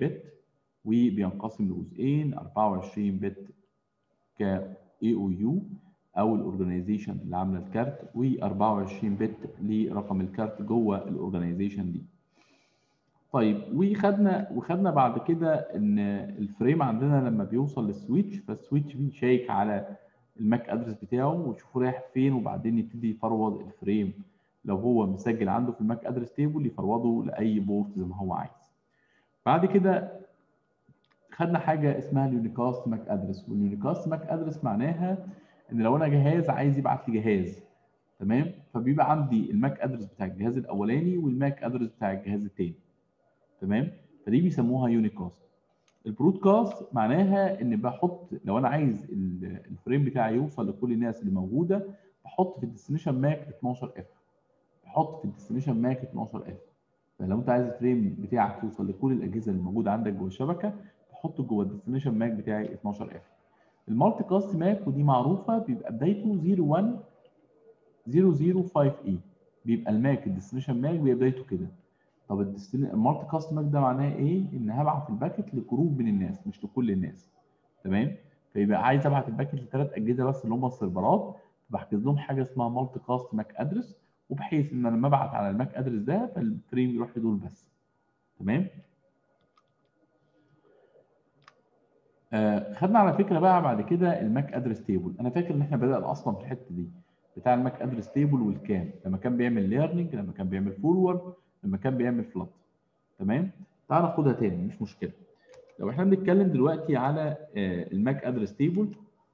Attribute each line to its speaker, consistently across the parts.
Speaker 1: بت وبينقسم لجزئين 24 بت ك اي او يو او الاورجنايزيشن اللي عامله الكارت و24 بت لرقم الكارت جوه الاورجنايزيشن دي طيب وخدنا وخدنا بعد كده ان الفريم عندنا لما بيوصل للسويتش فالسويتش بيشيك على الماك ادرس بتاعه ويشوفه رايح فين وبعدين يبتدي يفرود الفريم لو هو مسجل عنده في الماك ادرس تيبل يفروضه لاي بورت زي ما هو عايز بعد كده خدنا حاجه اسمها اليونيكاست ماك ادرس واليونيكاست ماك ادرس معناها ان لو انا جهاز عايز يبعت لي جهاز تمام فبيبقى عندي الماك ادرس بتاع الجهاز الاولاني والماك ادرس بتاع الجهاز الثاني تمام فدي بيسموها يونيكاست البرودكاست معناها ان بحط لو انا عايز الفريم بتاعي يوصل لكل الناس اللي موجوده بحط في الديستنيشن ماك 12 اف بحط في الديستنيشن ماك 12 اف فلو انت عايز الفريم بتاعك يوصل لكل الاجهزه اللي موجوده عندك جوه الشبكه تحط جوه الديستنيشن ماك بتاعي 12 اف المالتي كاست ماك ودي معروفه بيبقى بدايته 01 005 اي بيبقى الماك الديستنيشن ماك بيبقى بدايته كده طب المالتي كاست ماك ده معناه ايه؟ ان هبعت الباكت لجروب من الناس مش لكل الناس تمام؟ فيبقى عايز ابعت الباكت لثلاث اجهزه بس اللي هم السيرفرات بحجز لهم حاجه اسمها مالتي كاست ماك ادرس وبحيث ان انا لما ابعت على الماك ادرس ده فالفريم يروح لدول بس تمام؟ آه خدنا على فكره بقى بعد كده الماك ادرس تيبل انا فاكر ان احنا بدانا اصلا في الحته دي بتاع الماك ادرس تيبل والكام لما كان بيعمل ليرنينج لما كان بيعمل فورورد لما كان بيعمل فلات تمام تعال ناخدها تاني مش مشكله لو احنا بنتكلم دلوقتي على الماك ادرس تيبل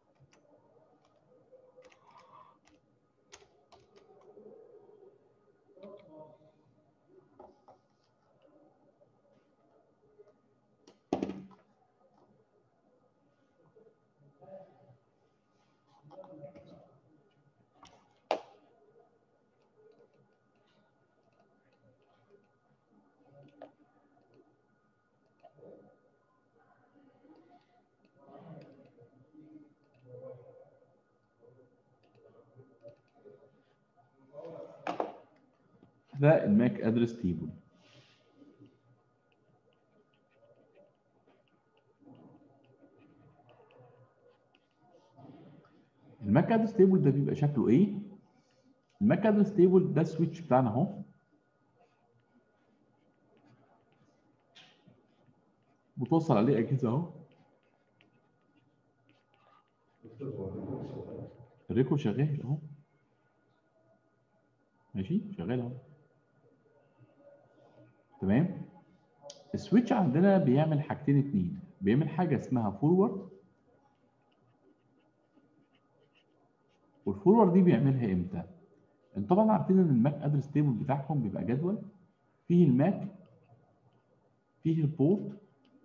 Speaker 1: ده الماك ادرس تيبل الماك ادرس تيبل ده بيبقى شكله ايه الماك ادرس تيبل ده السويتش بتاعنا اهو متوصل عليه اجهزه اهو الريكو شغال اهو ماشي شغال اهو تمام السويتش عندنا بيعمل حاجتين اتنين بيعمل حاجه اسمها فورورد والفورورد دي بيعملها امتى انتوا طبعا عارفين ان الماك ادرس تيبل بتاعكم بيبقى جدول فيه الماك فيه البورت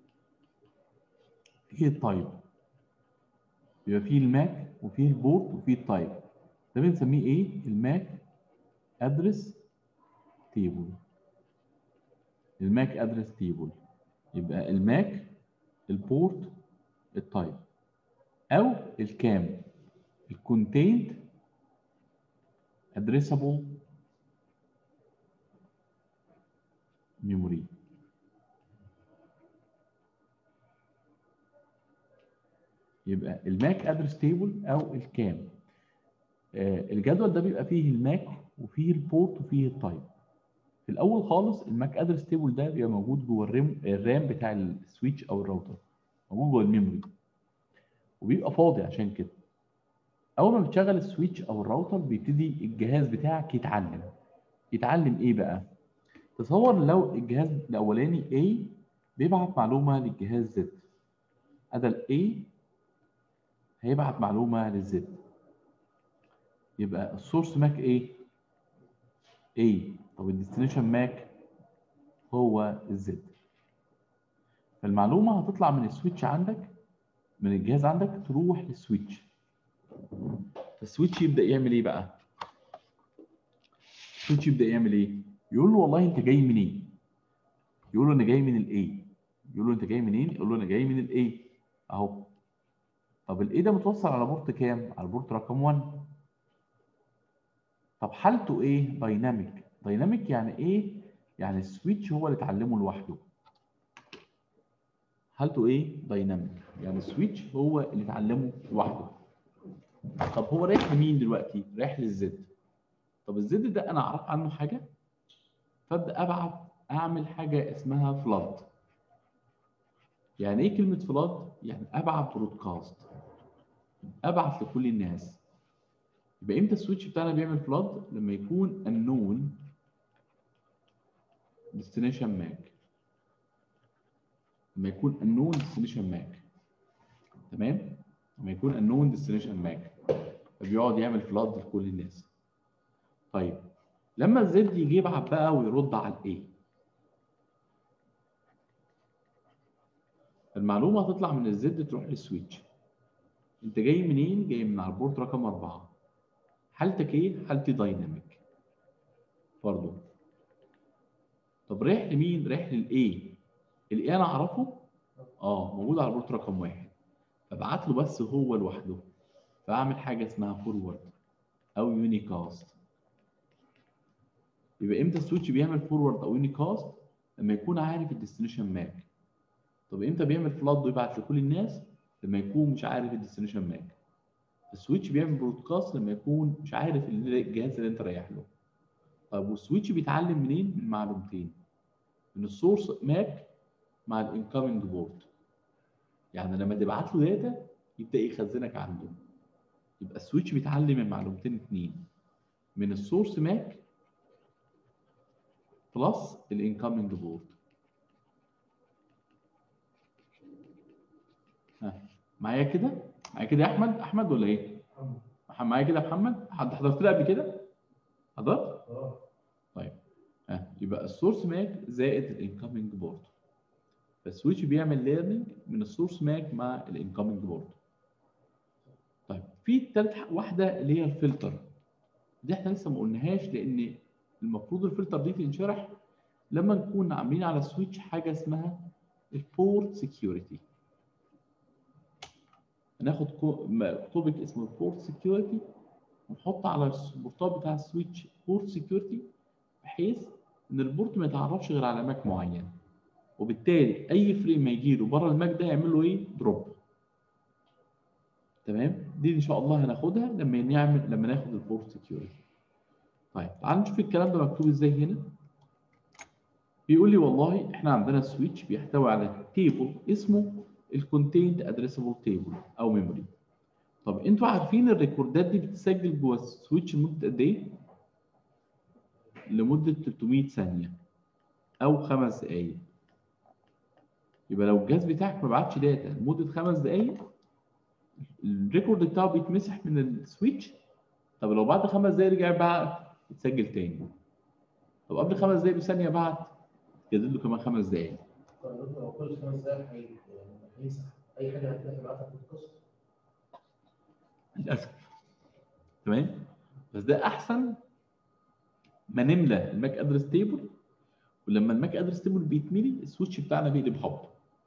Speaker 1: فيه التايب يبقى فيه الماك وفيه البورت وفيه التايب ده بنسميه ايه الماك ادرس تيبل الماك ادرس تيبل يبقى الماك البورت التايب او الكام الكونتينت ادريسابل ميموري يبقى الماك ادرس تيبل او الكام آه الجدول ده بيبقى فيه الماك وفيه البورت وفيه التايب في الاول خالص الماك ادرس تيبل ده بيبقى موجود جوه الرام الرام بتاع السويتش او الراوتر موجود جوه الميموري وبيبقى فاضي عشان كده اول ما بتشغل السويتش او الراوتر بيبتدي الجهاز بتاعك يتعلم يتعلم ايه بقى تصور لو الجهاز الاولاني A بيبعت معلومه للجهاز Z ادى A هيبعت معلومه للزد يبقى السورس ماك ايه A طب الديستنيشن ماك هو الزد فالمعلومه هتطلع من السويتش عندك من الجهاز عندك تروح للسويتش السويتش يبدا يعمل ايه بقى السويتش يبدا يعمل ايه يقول له والله انت جاي منين يقول له انا جاي من الاي يقول له انت جاي منين يقول له انا جاي من الاي اهو طب الاي ده متوصل على بورت كام على بورت رقم 1 طب حالته ايه دايناميك دايناميك يعني ايه يعني السويتش هو اللي اتعلمه لوحده حالته ايه دايناميك يعني السويتش هو اللي اتعلمه لوحده طب هو رايح لمين دلوقتي رايح للزد طب الزد ده انا اعرف عنه حاجه فابدا ابعت اعمل حاجه اسمها فلاد يعني ايه كلمه فلاد يعني ابعت برودكاست ابعت لكل الناس يبقى امتى السويتش بتاعنا بيعمل فلاد لما يكون النون ديستنيشن ماك لما يكون النون ديستنيشن ماك تمام لما يكون النون ديستنيشن ماك فبيقعد يعمل فلاد لكل الناس طيب لما الزد يجي يبعت بقى ويرد على الايه المعلومه هتطلع من الزد تروح للسويتش انت جاي منين جاي من على البورت رقم أربعة حالتك ايه حالتي دايناميك برضه طب رايح لمين رايح للايه الايه انا اعرفه اه موجود على البورت رقم واحد فابعت له بس هو لوحده فاعمل حاجه اسمها فورورد او يونيكاست يبقى امتى السويتش بيعمل فورورد او يونيكاست لما يكون عارف الديستنيشن ماك طب امتى بيعمل فلاد ويبعت لكل الناس لما يكون مش عارف الديستنيشن ماك السويتش بيعمل برودكاست لما يكون مش عارف الجهاز اللي انت رايح له طب والسويتش بيتعلم منين من معلومتين من السورس ماك مع الانكمنج بورد يعني لما تبعت له داتا يبدا يخزنك عنده يبقى السويتش بيتعلم من معلومتين اتنين من السورس ماك بلس الانكمنج بورد ها معايا كده معايا كده يا احمد احمد ولا ايه معايا كده يا محمد حد حضرت لي قبل كده حضرت طيب ها يبقى السورس ماك زائد الانكمنج بورد فالسويتش بيعمل ليرنينج من السورس ماك مع الانكمنج بورد طيب في تالت واحده اللي هي الفلتر دي احنا لسه ما قلناهاش لان المفروض الفلتر دي تنشرح لما نكون عاملين على السويتش حاجه اسمها البورت سكيورتي هناخد توبيك اسمه البورت سكيورتي ونحط على البورتات بتاع السويتش بورت سكيورتي بحيث ان البورت ما يتعرفش غير على ماك معين وبالتالي اي فريم ما يجي له بره الماك ده يعمل له ايه دروب تمام دي ان شاء الله هناخدها لما نعمل لما ناخد البورت سكيورتي طيب تعال نشوف الكلام ده مكتوب ازاي هنا بيقول لي والله احنا عندنا سويتش بيحتوي على تيبل اسمه الكونتينت ادريسبل تيبل او ميموري طب انتوا عارفين الريكوردات دي بتتسجل جوه السويتش لمده قد ايه لمده 300 ثانيه او خمس دقائق يبقى لو الجهاز بتاعك ما بعتش داتا لمده خمس دقائق الريكورد بتاعه بيتمسح من السويتش طب لو بعد خمس دقائق رجع بعت يتسجل تاني طب قبل خمس دقائق بثانيه بعت يزيد له كمان خمس دقائق
Speaker 2: لو كل خمس دقايق هيمسح اي حاجه هتلاقي بعتها في القصه
Speaker 1: للاسف تمام بس ده احسن ما نملى الماك ادرس تيبل ولما الماك ادرس تيبل بيتملي السويتش بتاعنا بيقلب حب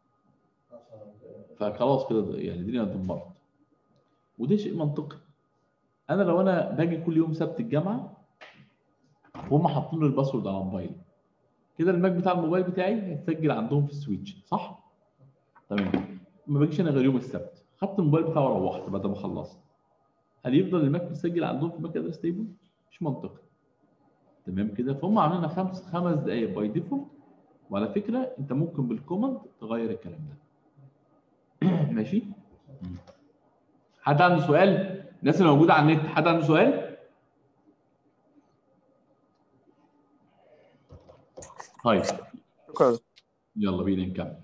Speaker 1: فخلاص كده يعني الدنيا اتدمرت وده شيء منطقي انا لو انا باجي كل يوم سبت الجامعه وهم حاطين لي الباسورد على موبايلي كده الماك بتاع الموبايل بتاعي هيتسجل عندهم في السويتش صح؟ تمام ما باجيش انا غير يوم السبت خدت الموبايل بتاعه وروحت بعد ما خلصت هل يفضل الماك متسجل عندهم في الماك ادرس تيبل؟ مش منطقي تمام كده فهم عاملين لنا خمس خمس دقائق باي ديفولت وعلى فكره انت ممكن بالكوماند تغير الكلام ده ماشي حد عنده سؤال الناس اللي موجوده على النت حد عنده سؤال طيب
Speaker 3: شكرا
Speaker 1: يلا بينا نكمل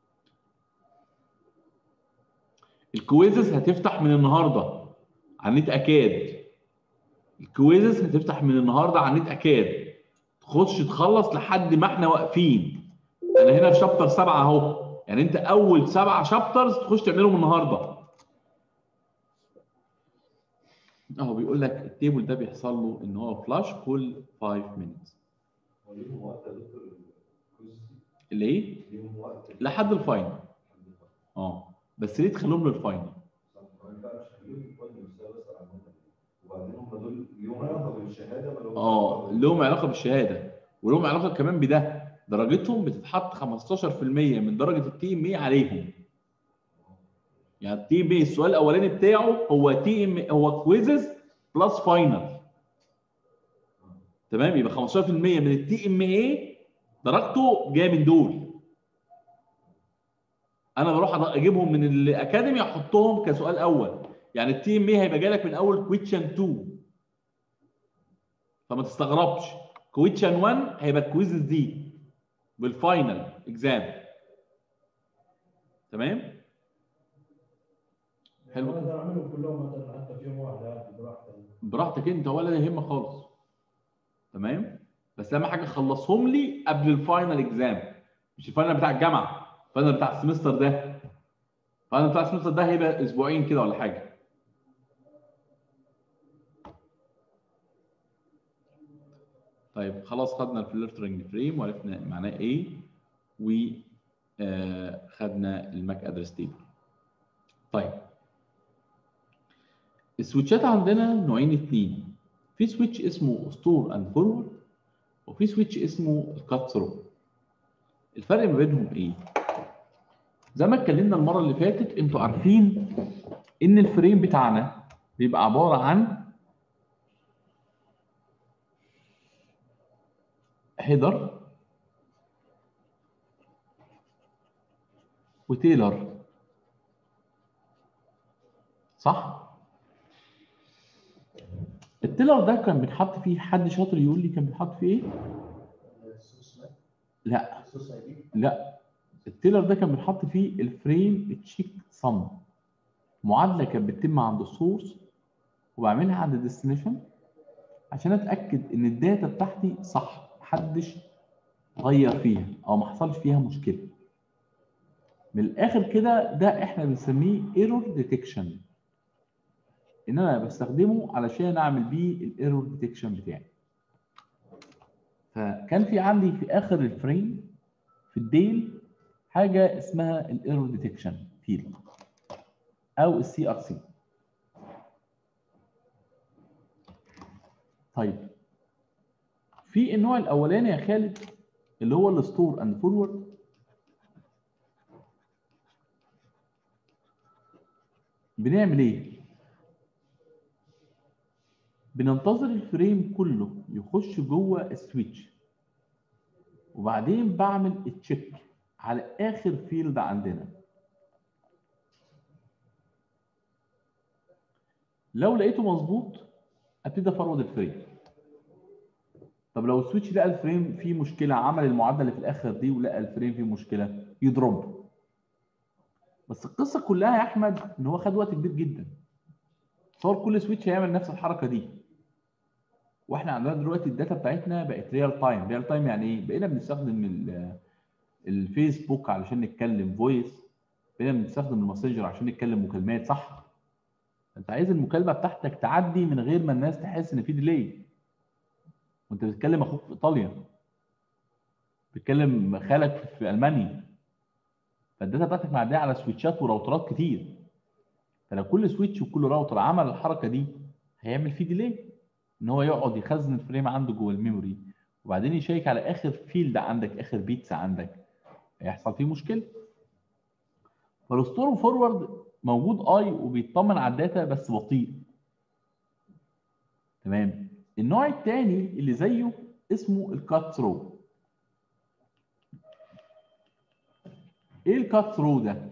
Speaker 1: الكويزز هتفتح من النهارده على النت اكاد الكويزز هتفتح من النهارده على النت اكاد تخش تخلص لحد ما احنا واقفين انا هنا في شابتر سبعه اهو يعني انت اول سبعه شابترز تخش تعملهم النهارده اهو بيقول لك التيبل ده بيحصل له ان هو فلاش كل 5 مينتس
Speaker 2: وليهم وقت يا دكتور الكويز
Speaker 1: اللي ايه
Speaker 2: ليهم وقت
Speaker 1: لحد الفاينل اه بس ليه تخليهم للفاينل
Speaker 2: صح ما ينفعش خليهم يكونوا مستوى بس على المدى وبعدين هم دول ليهم علاقه بالشهاده ما لهمش
Speaker 1: اه
Speaker 2: علاقة
Speaker 1: لهم علاقه بالشهاده ولهم علاقه كمان بده درجتهم بتتحط 15% من درجه التي ام اي عليهم يعني التي ام اي السؤال الاولاني بتاعه هو تي ام هو كويزز بلس فاينل تمام يبقى 15% من التي ام اي درجته جايه من دول انا بروح أض- اجيبهم من الاكاديمي احطهم كسؤال اول يعني التي ام اي هيبقى جالك من اول كويتشن 2 فما تستغربش كويتشن 1 هيبقى الكويزز دي بالفاينل اكزام تمام حلو
Speaker 2: انا اقدر اعملهم كلهم مثلا حتى في يوم واحد عادي براحتي
Speaker 1: براحتك انت ولا يهمك خالص تمام بس اهم حاجه خلصهم لي قبل الفاينل اكزام مش الفاينل بتاع الجامعه الفاينل بتاع السمستر ده الفاينل بتاع السمستر ده هيبقى اسبوعين كده ولا حاجه طيب خلاص خدنا الفلترنج فريم وعرفنا معناه ايه وخدنا الماك ادرس تيبل طيب السويتشات عندنا نوعين اتنين في سويتش اسمه ستور اند فورورد وفي سويتش اسمه كات ثرو الفرق ما بينهم ايه زي ما اتكلمنا المره اللي فاتت انتوا عارفين ان الفريم بتاعنا بيبقى عباره عن هيدر وتيلر صح التيلر ده كان بيتحط فيه حد شاطر يقول لي كان بيتحط فيه ايه
Speaker 2: السوس مات
Speaker 1: لا
Speaker 2: السوس اي دي
Speaker 1: لا التيلر ده كان بيتحط فيه الفريم تشيك صم معادله كانت بتتم عند السورس وبعملها عند الديستنيشن عشان اتاكد ان الداتا بتاعتي صح محدش غير فيها او ما حصلش فيها مشكله من الاخر كده ده احنا بنسميه ايرور ديتكشن ان انا بستخدمه علشان اعمل بيه الايرور ديتكشن بتاعي فكان في عندي في اخر الفريم في الديل حاجه اسمها الايرور ديتكشن فيلد او السي ار سي طيب في النوع الاولاني يا خالد اللي هو الستور اند فورورد بنعمل ايه بننتظر الفريم كله يخش جوه السويتش وبعدين بعمل تشيك على اخر فيلد عندنا لو لقيته مظبوط ابتدي افرود الفريم طب لو السويتش لقى الفريم فيه مشكله عمل المعادله اللي في الاخر دي ولقى الفريم فيه مشكله يضرب بس القصه كلها يا احمد ان هو خد وقت كبير جدا صور كل سويتش هيعمل نفس الحركه دي واحنا عندنا دلوقتي الداتا بتاعتنا بقت ريال تايم ريال تايم يعني ايه بقينا بنستخدم ال- الفيسبوك علشان نتكلم فويس بقينا بنستخدم الماسنجر عشان نتكلم مكالمات صح انت عايز المكالمه بتاعتك تعدي من غير ما الناس تحس ان في ديلي وانت بتتكلم اخوك في ايطاليا بتتكلم خالك في المانيا فالداتا بتاعتك معديه على سويتشات وراوترات كتير فلو كل سويتش وكل راوتر عمل الحركه دي هيعمل فيه ديلي ان هو يقعد يخزن الفريم عنده جوه الميموري وبعدين يشيك على اخر فيلد عندك اخر بيتس عندك هيحصل فيه مشكله فالستور فورورد موجود اي وبيطمن على الداتا بس بطيء تمام النوع الثاني اللي زيه اسمه الكات ثرو ايه الكات ثرو ده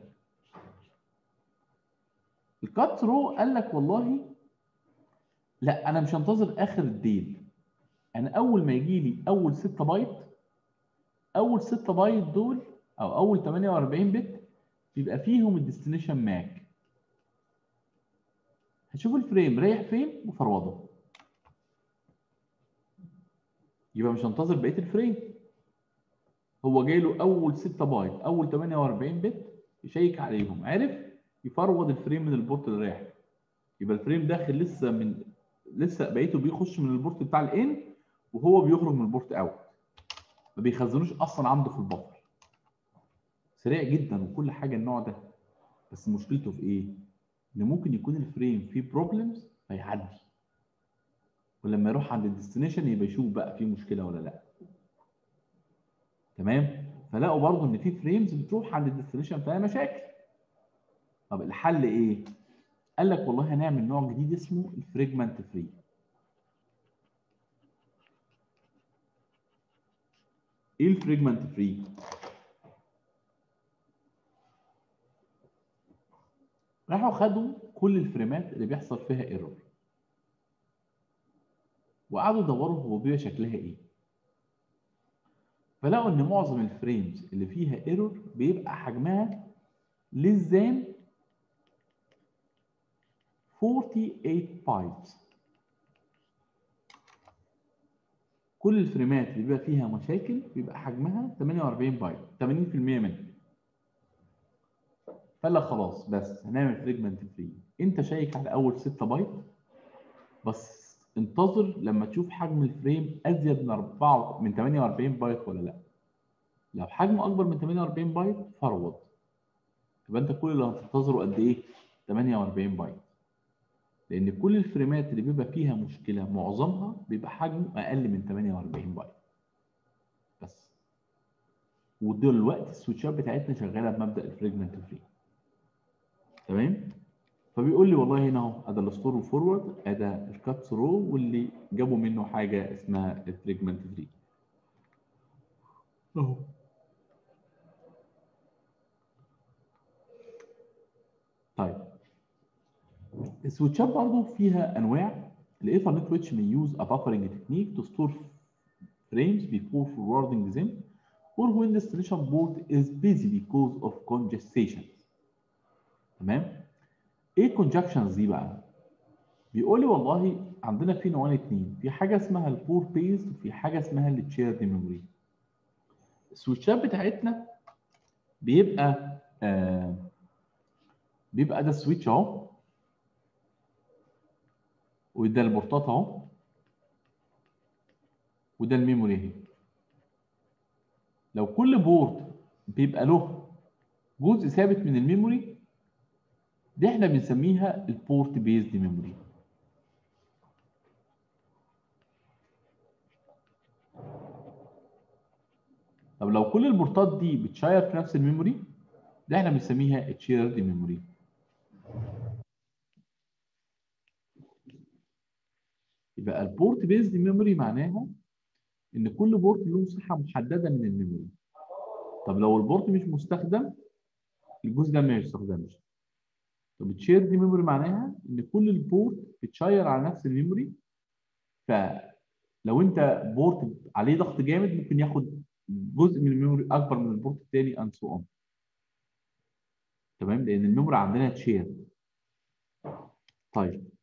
Speaker 1: الكات ثرو قال لك والله لا انا مش هنتظر اخر الديل انا اول ما يجي لي اول 6 بايت اول 6 بايت دول او اول 48 بت بيبقى فيهم الديستنيشن ماك هشوف الفريم رايح فين وفروضه يبقى مش هنتظر بقيه الفريم هو جاي له اول 6 بايت اول 48 بت يشيك عليهم عرف يفرود الفريم من البورت اللي رايح يبقى الفريم داخل لسه من لسه بقيته بيخش من البورت بتاع الان وهو بيخرج من البورت اوت ما بيخزنوش اصلا عنده في البفر سريع جدا وكل حاجه النوع ده بس مشكلته في ايه؟ ان ممكن يكون الفريم فيه بروبلمز فيعدي ولما يروح عند الديستنيشن يبقى يشوف بقى فيه مشكله ولا لا تمام فلقوا برضو ان في فريمز بتروح عند الديستنيشن فيها مشاكل طب الحل ايه قال لك والله هنعمل نوع جديد اسمه الفريجمنت فري ايه الفريجمنت فري راحوا خدوا كل الفريمات اللي بيحصل فيها ايرور وقعدوا يدوروا هو بيبقى شكلها ايه فلقوا ان معظم الفريمز اللي فيها ايرور بيبقى حجمها less than 48 بايتس كل الفريمات اللي بيبقى فيها مشاكل بيبقى حجمها 48 بايت 80% منها فقال لك خلاص بس هنعمل فريجمنت فري انت شيك على اول 6 بايت بس انتظر لما تشوف حجم الفريم ازيد من 4 من 48 بايت ولا لا لو حجمه اكبر من 48 بايت فروض يبقى انت كل اللي هتنتظره قد ايه 48 بايت لان كل الفريمات اللي بيبقى فيها مشكله معظمها بيبقى حجمه اقل من 48 بايت بس ودلوقتي السويتشات بتاعتنا شغاله بمبدا الفريجمنت فري تمام فبيقول لي والله هنا اهو ادي الستور وفورورد ادي الكات ثرو واللي جابوا منه حاجه اسمها الفريجمنت فري اهو طيب السويتشات برضه فيها انواع الايثرنت switch may use a buffering technique to store frames before forwarding them or when the destination port is busy because of congestion تمام ايه الكونجكشنز دي بقى بيقول لي والله عندنا في نوعين اتنين في حاجه اسمها البور بيز وفي حاجه اسمها التشيرد ميموري السويتشات بتاعتنا بيبقى آه بيبقى ده السويتش اهو وده البورتات اهو وده الميموري اهي لو كل بورت بيبقى له جزء ثابت من الميموري دي احنا بنسميها البورت بيزد ميموري طب لو كل البورتات دي بتشير في نفس الميموري ده احنا بنسميها تشيرد ميموري يبقى البورت بيزد ميموري معناها ان كل بورت له مساحه محدده من الميموري طب لو البورت مش مستخدم الجزء ده ما يستخدمش طب الشير دي ميموري معناها ان كل البورت بتشير على نفس الميموري فلو انت بورت عليه ضغط جامد ممكن ياخد جزء من الميموري اكبر من البورت الثاني اند سو اون تمام لان الميموري عندنا تشير طيب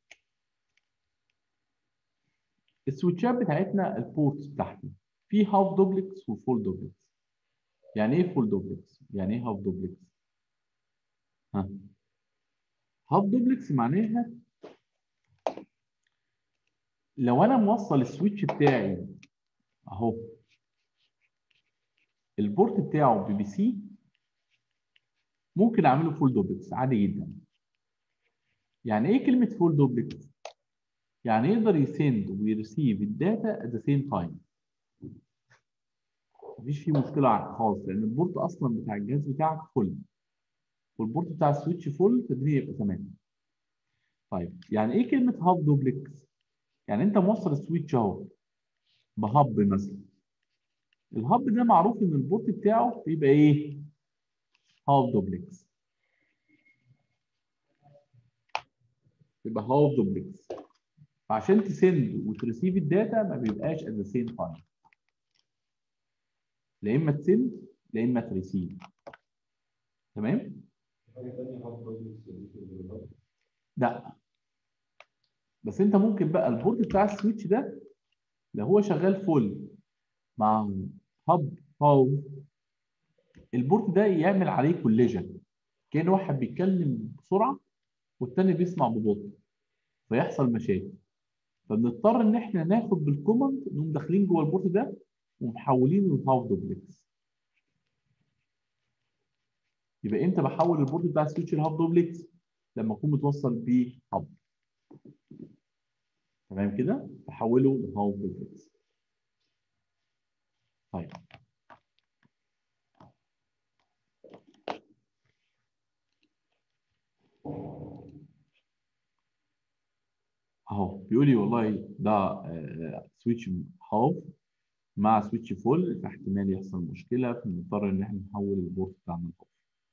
Speaker 1: السويتشات بتاعتنا البورتس بتاعتنا في هاف دوبلكس وفول دوبلكس يعني ايه فول دوبلكس يعني ايه هاف دوبلكس ها هاف دوبلكس معناها لو انا موصل السويتش بتاعي اهو البورت بتاعه بي بي سي ممكن اعمله فول دوبلكس عادي جدا يعني ايه كلمه فول دوبلكس يعني يقدر يسند ويرسيف الداتا at the same time مفيش فيه مشكله خالص لان البورت اصلا بتاع الجهاز بتاعك فل والبورت بتاع السويتش فل فالدنيا يبقى تمام طيب يعني ايه كلمه هاب دوبلكس يعني انت موصل السويتش اهو بهب مثلا الهب ده معروف ان البورت بتاعه بيبقى ايه هاف دوبلكس يبقى هاف دوبلكس فعشان تسند وتريسيف الداتا ما بيبقاش at the same time لا اما تسند لا اما تريسيف تمام لا بس انت ممكن بقى البورت بتاع السويتش ده لو هو شغال فول مع هب باو البورت ده يعمل عليه كوليجن كان واحد بيتكلم بسرعه والتاني بيسمع ببطء فيحصل مشاكل فبنضطر ان احنا ناخد بالكوماند نقوم داخلين جوه البورت ده ومحولينه لهاف دوبلكس يبقى امتى بحول البورت بتاع السويتش لهاف دوبلكس لما اكون متوصل بهاب تمام كده بحوله لهاف دوبلكس طيب اهو بيقول لي والله ده سويتش هاف مع سويتش فول فاحتمال يحصل مشكله فنضطر ان احنا نحول البورت بتاعنا لهاف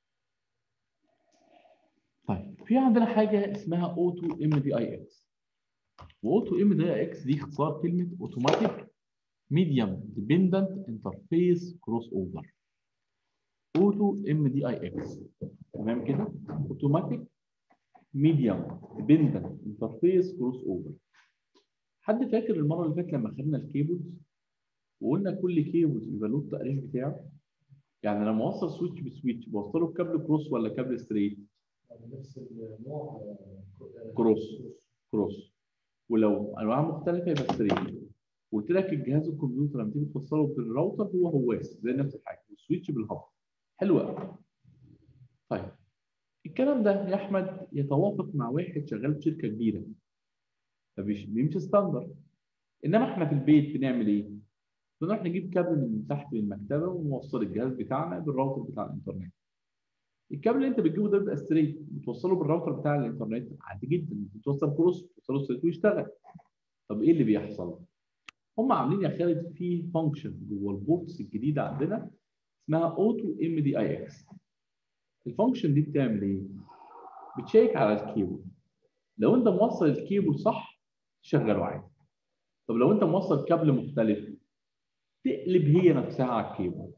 Speaker 1: طيب في عندنا حاجه اسمها اوتو ام دي اي اكس واوتو ام دي اي اكس دي اختصار كلمه اوتوماتيك ميديم ديبندنت انترفيس كروس اوفر اوتو ام دي اي اكس تمام كده اوتوماتيك ميديم ديبندنت انترفيس كروس اوفر حد فاكر المره اللي فاتت لما خدنا الكيبلز وقلنا كل كيبل يبقى له التقرير بتاعه يعني لما اوصل سويتش بسويتش بوصله بكابل كروس ولا كابل ستريت
Speaker 2: يعني نفس النوع آه،
Speaker 1: كروس. كروس ولو انواع مختلفه يبقى ستريت قلت لك الجهاز الكمبيوتر لما تيجي توصله بالراوتر هو هواس زي نفس الحاجه والسويتش بالهب حلو قوي طيب الكلام ده يا احمد يتوافق مع واحد شغال في شركه كبيره فبيمشي ستاندرد انما احنا في البيت بنعمل ايه؟ بنروح نجيب كابل من تحت المكتبه ونوصل الجهاز بتاعنا بالراوتر بتاع الانترنت الكابل اللي انت بتجيبه ده بيبقى ستريت بتوصله بالراوتر بتاع الانترنت عادي جدا بتوصل كروس بتوصله ستريت ويشتغل طب ايه اللي بيحصل؟ هم عاملين يا خالد في فانكشن جوه البورتس الجديده عندنا اسمها اوتو ام دي اي اكس الفانكشن دي بتعمل ايه؟ بتشيك على الكيبل لو انت موصل الكيبل صح تشغله عادي طب لو انت موصل كابل مختلف تقلب هي نفسها على الكيبل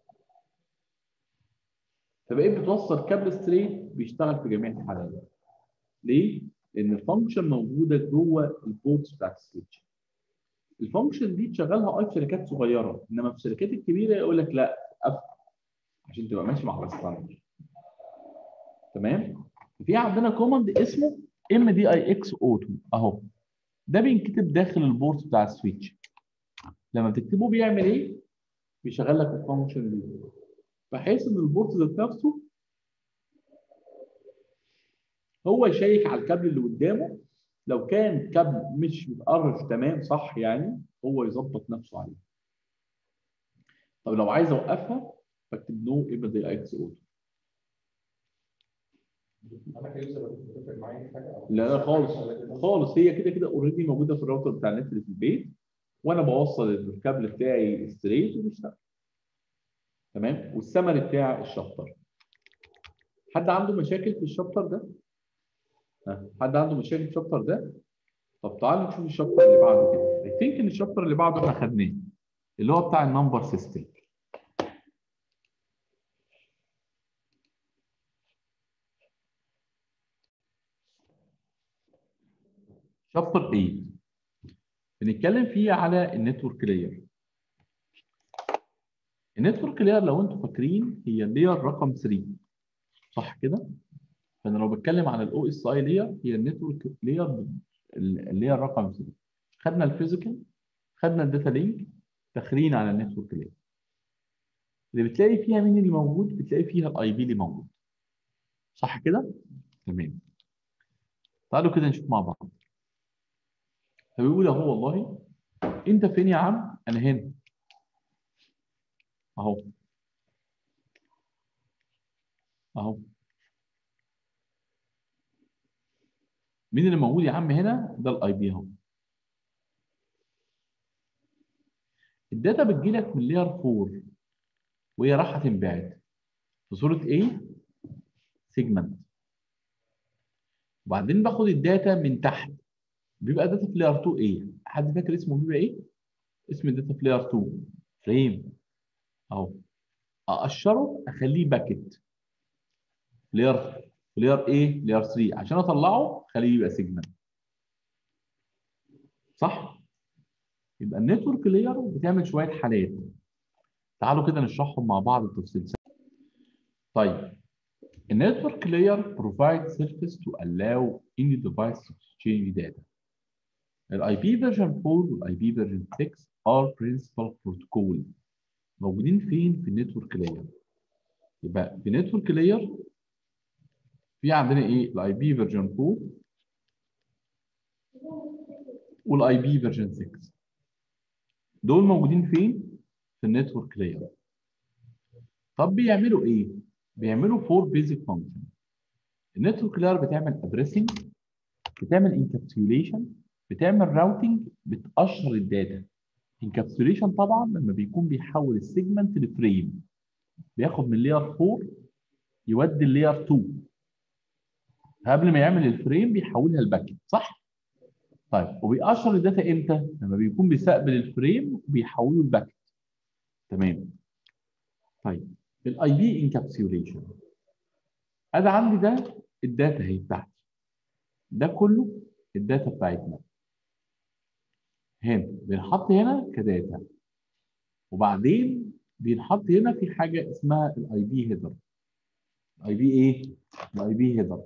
Speaker 1: فبقيت بتوصل كابل ستريت بيشتغل في جميع الحالات ليه؟ لان الفانكشن موجوده جوه البورتس بتاعت السويتش الفانكشن دي تشغلها اه في شركات صغيره انما في الشركات الكبيره يقول لك لا قفل عشان تبقى ماشي مع الستاندرد تمام في عندنا كوماند اسمه ام دي اي اكس اوتو اهو ده بينكتب داخل البورت بتاع السويتش لما تكتبه بيعمل ايه بيشغل لك الفانكشن دي بحيث ان البورت ذات نفسه هو يشيك على الكابل اللي قدامه لو كان كابل مش متقرش تمام صح يعني هو يظبط نفسه عليه طب لو عايز اوقفها بكتب نو ام دي اكس اوتو
Speaker 2: انا كيوزر بتفرق معايا في حاجه أو-
Speaker 1: لا لا خالص خالص هي كده كده اوريدي موجوده في الراوتر بتاع النت اللي في البيت وانا بوصل الكابل بتاعي ستريت وبيشتغل تمام والسمري بتاع الشابتر حد عنده مشاكل في الشابتر ده؟ ها حد عنده مشاكل في الشابتر ده؟ طب تعالوا نشوف الشابتر اللي بعده كده اي ثينك ان الشابتر اللي بعده احنا خدناه اللي هو بتاع النمبر سيستم شابتر 8 بنتكلم فيه على النتورك لاير النتورك لاير لو انتم فاكرين هي اللاير رقم 3 صح كده فانا لو بتكلم على الاو اس اي لاير هي النتورك لاير اللاير رقم 3 خدنا الفيزيكال خدنا الداتا لينك داخلين على النتورك لاير اللي بتلاقي فيها مين اللي موجود بتلاقي فيها الاي بي اللي موجود صح كده تمام تعالوا كده نشوف مع بعض فبيقول اهو والله انت فين يا عم انا هنا اهو اهو مين اللي موجود يا عم هنا ده الاي بي اهو الداتا بتجيلك من لير 4 وهي رايحه تنبعت في صوره ايه سيجمنت وبعدين باخد الداتا من تحت بيبقى داتا في لاير 2 ايه حد فاكر اسمه بيبقى ايه اسم الداتا في لاير 2 فريم اهو اقشره اخليه باكيت لاير لاير ايه لاير 3 عشان اطلعه اخليه يبقى سيجمنت صح يبقى النتورك لاير بتعمل شويه حالات تعالوا كده نشرحهم مع بعض بالتفصيل طيب النتورك layer provides service to allow any device to exchange data. ال IP version 4 وال IP version 6 are principal protocol موجودين فين في النتورك layer يبقى في النتورك layer في عندنا ايه ال IP version 4 وال IP version 6 دول موجودين فين في النتورك layer طب بيعملوا ايه بيعملوا فور بيزك فانكشن النتورك لاير بتعمل ادريسنج بتعمل انكابسوليشن بتعمل راوتنج بتقشر الداتا انكابسوليشن طبعا لما بيكون بيحول السيجمنت لفريم بياخد من لاير 4 يودي اللاير 2 قبل ما يعمل الفريم بيحولها لباكت صح؟ طيب وبيقشر الداتا امتى؟ لما بيكون بيستقبل الفريم وبيحوله لباكت تمام طيب الاي بي انكابسوليشن ادي عندي ده الداتا اهي بتاعتي ده كله الداتا بتاعتنا هنا بينحط هنا كداتا وبعدين بينحط هنا في حاجه اسمها الاي بي هيدر الاي بي ايه الاي بي هيدر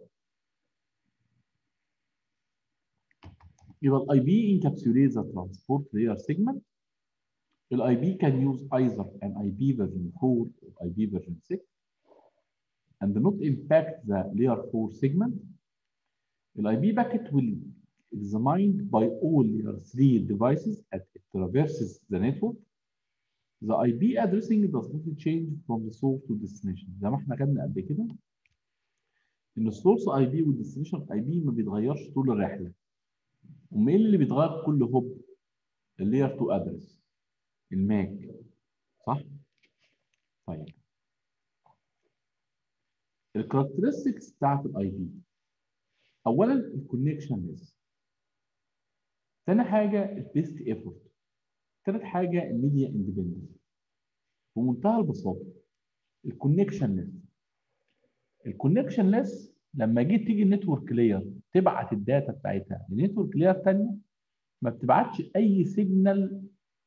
Speaker 1: يبقى الاي بي encapsulates the transport layer segment الاي بي can use either an IP version 4 or IP version 6 and not impact the layer 4 segment the IP packet will examined by all layer 3 devices as it traverses the network the IP addressing does not change from the source to destination زي ما احنا خدنا قبل كده ان السورس اي بي والديستنيشن اي بي ما بيتغيرش طول الرحله امال ايه اللي بيتغير كل هوب اللاير 2 ادرس الماك صح طيب الكاركترستكس بتاعت الاي بي اولا الكونكشن ليس ثاني حاجه البيست ايفورت ثالث حاجه الميديا اندبندنس بمنتهى البساطه الكونكشن ليس الكونكشن ليس لما جيت تيجي النتورك لاير تبعت الداتا بتاعتها لنتورك لاير ثانيه ما بتبعتش اي سيجنال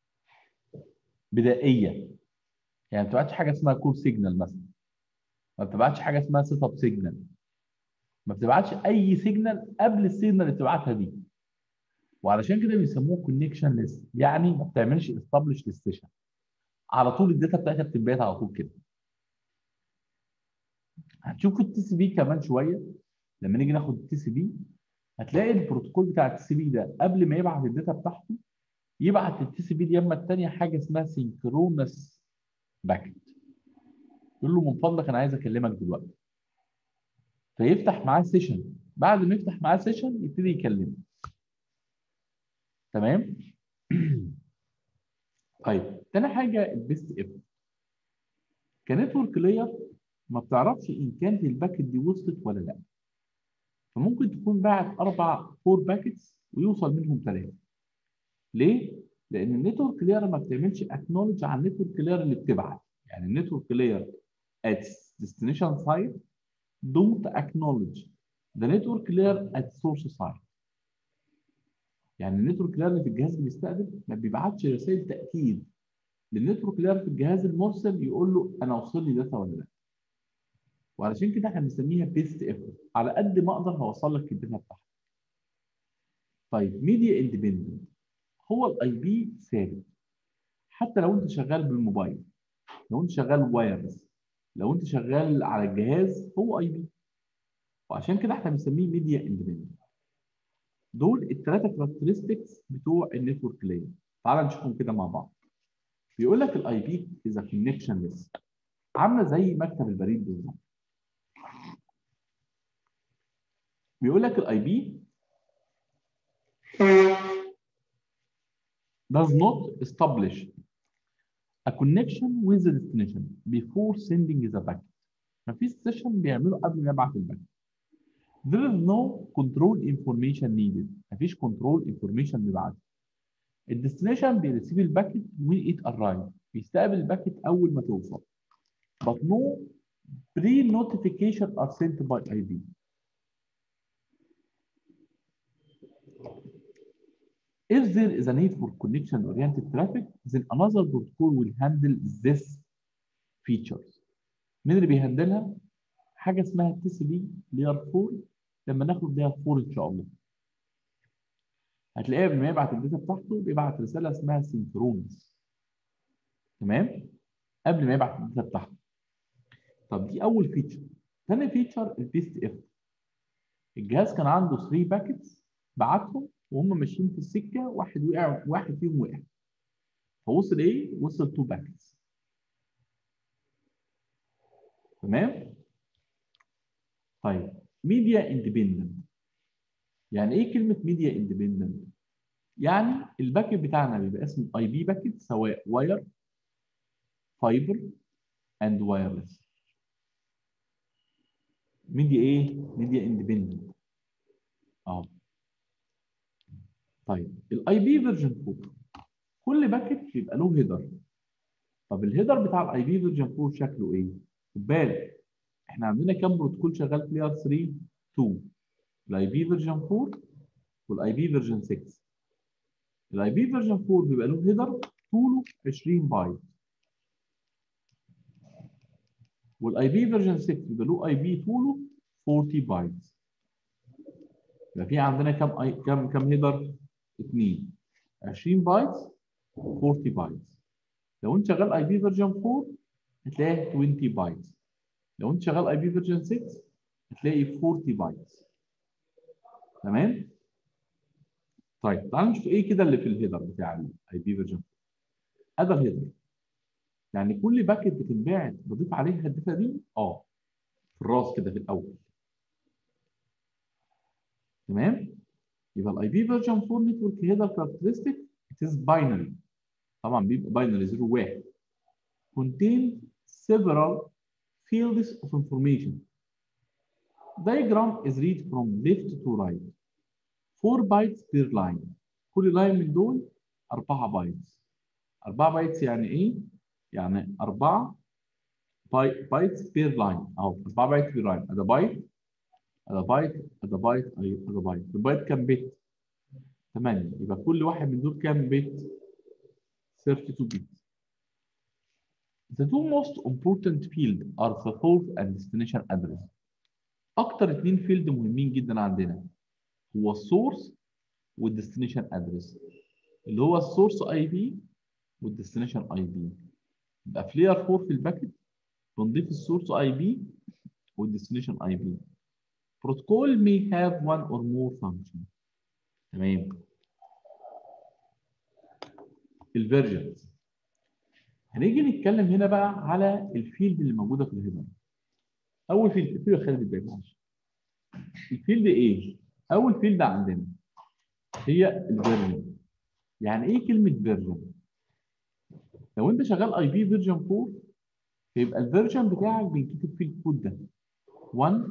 Speaker 1: بدائيه يعني ما بتبعتش حاجه اسمها كول سيجنال مثلا ما بتبعتش حاجه اسمها سيت اب سيجنال ما بتبعتش اي سيجنال قبل السيجنال اللي بتبعتها دي وعلشان كده بيسموه كونكشن ليس يعني ما بتعملش استابلش للسيشن على طول الداتا بتاعتها بتتبعت على طول كده هتشوفوا التي سي بي كمان شويه لما نيجي ناخد التي سي بي هتلاقي البروتوكول بتاع التي سي بي ده قبل ما يبعت الداتا بتاعته يبعت التي سي بي دي اما الثانيه حاجه اسمها سينكرونس باكت يقول له من فضلك انا عايز اكلمك دلوقتي فيفتح معاه سيشن بعد ما يفتح معاه سيشن يبتدي يكلمه تمام طيب تاني حاجه البيست اف كنتورك لاير ما بتعرفش ان كانت الباكت دي وصلت ولا لا فممكن تكون باعت اربع فور باكتس ويوصل منهم ثلاثه ليه؟ لان النتورك لاير ما بتعملش اكنولج على النتورك لاير اللي بتبعت يعني النتورك لاير at destination site don't acknowledge the network layer at source site يعني النتورك لاير اللي في الجهاز اللي بيستقبل ما بيبعتش رسائل تاكيد للنتورك لاير في الجهاز المرسل يقول له انا وصل لي داتا ولا لا وعلشان كده احنا بنسميها بيست ايفورت على قد ما اقدر هوصل لك الداتا بتاعتك طيب ميديا اندبندنت هو الاي بي ثابت حتى لو انت شغال بالموبايل لو انت شغال وايرلس لو انت شغال على الجهاز هو اي بي وعشان كده احنا بنسميه ميديا اندبندنت دول الثلاثه كاركترستكس بتوع النتورك لاير تعال نشوفهم كده مع بعض بيقول لك الاي بي از كونكشن ليس عامله زي مكتب البريد بالظبط بيقول لك الاي بي does not establish a connection with the destination before sending the packet. مفيش سيشن بيعمله قبل ما يبعت الباكت. There is no control information needed. مفيش control information بيبعته. الديستنيشن بيرسيف الباكت when it arrives. بيستقبل الباكت أول ما توصل. But no pre-notification are sent by IP. If there is a need for connection-oriented traffic, then another protocol will handle this features. مين اللي بيهندلها؟ حاجه اسمها تي سي بي لير 4 لما ناخد لير 4 ان شاء الله. هتلاقيها لما يبعت الداتا بتاعته بيبعت رساله اسمها سينكرونس. تمام؟ قبل ما يبعت الداتا بتاعته. طب دي اول فيتشر. ثاني فيتشر البيست اف. الجهاز كان عنده 3 باكيتس بعتهم وهم ماشيين في السكه واحد وقع واحد فيهم وقع فوصل ايه؟ وصل 2 باكيتس تمام؟ طيب ميديا اندبندنت يعني ايه كلمه ميديا اندبندنت؟ يعني الباكت بتاعنا بيبقى اسمه اي بي باكت سواء واير فايبر اند وايرلس ميديا ايه؟ ميديا اندبندنت اه طيب الاي بي فيرجن 4 كل باكت بيبقى له هيدر طب الهيدر بتاع الاي بي فيرجن 4 شكله ايه؟ خد بالك احنا عندنا كام بروتوكول شغال في لاير 3 2 الاي بي فيرجن 4 والاي بي فيرجن 6 الاي بي فيرجن 4 بيبقى له هيدر طوله 20 بايت والاي بي فيرجن 6 بيبقى له اي بي طوله 40 بايت يبقى في عندنا كام اي كام كام هيدر؟ اثنين 20 بايت 40 بايت لو انت شغال اي بي فيرجن 4 هتلاقي 20 بايت لو انت شغال اي بي فيرجن 6 هتلاقي 40 بايت تمام طيب تعالوا نشوف ايه كده اللي في الهيدر بتاع الاي بي فيرجن هذا الهيدر يعني كل باكت بتنبعت بضيف عليها الداتا دي اه في الراس كده في الاول تمام يبقى الاي بي فيرجن 4 نتورك هيدر كاركترستيك it is binary طبعا بيبقى باينري 0 1 contain several fields of information diagram is read from left to right 4 bytes per line كل لاين من دول 4 بايتس 4 بايتس يعني ايه؟ يعني 4 بايتس بير لاين اهو 4 بايتس بير لاين هذا بايت هذا بايت هذا بايت هذا بايت البايت كام بت؟ 8 يبقى كل واحد من دول كام بت؟ 32 bit. The two most important field are the source and destination address. أكتر اتنين فيلد مهمين جدا عندنا هو السورس والديستنيشن ادرس اللي هو السورس اي بي والديستنيشن اي بي يبقى في لاير 4 في الباكت بنضيف السورس اي بي والديستنيشن اي بي protocol may have one or more function تمام الفيرجنز هنيجي نتكلم هنا بقى على الفيلد اللي موجوده في الهيدر اول فيلد فيلد خالد الباقي معلش الفيلد ايه اول فيلد عندنا هي الفيرجن يعني ايه كلمه فيرجن لو انت شغال اي بي فيرجن 4 فيبقى الفيرجن بتاعك بينكتب فيه الكود ده 1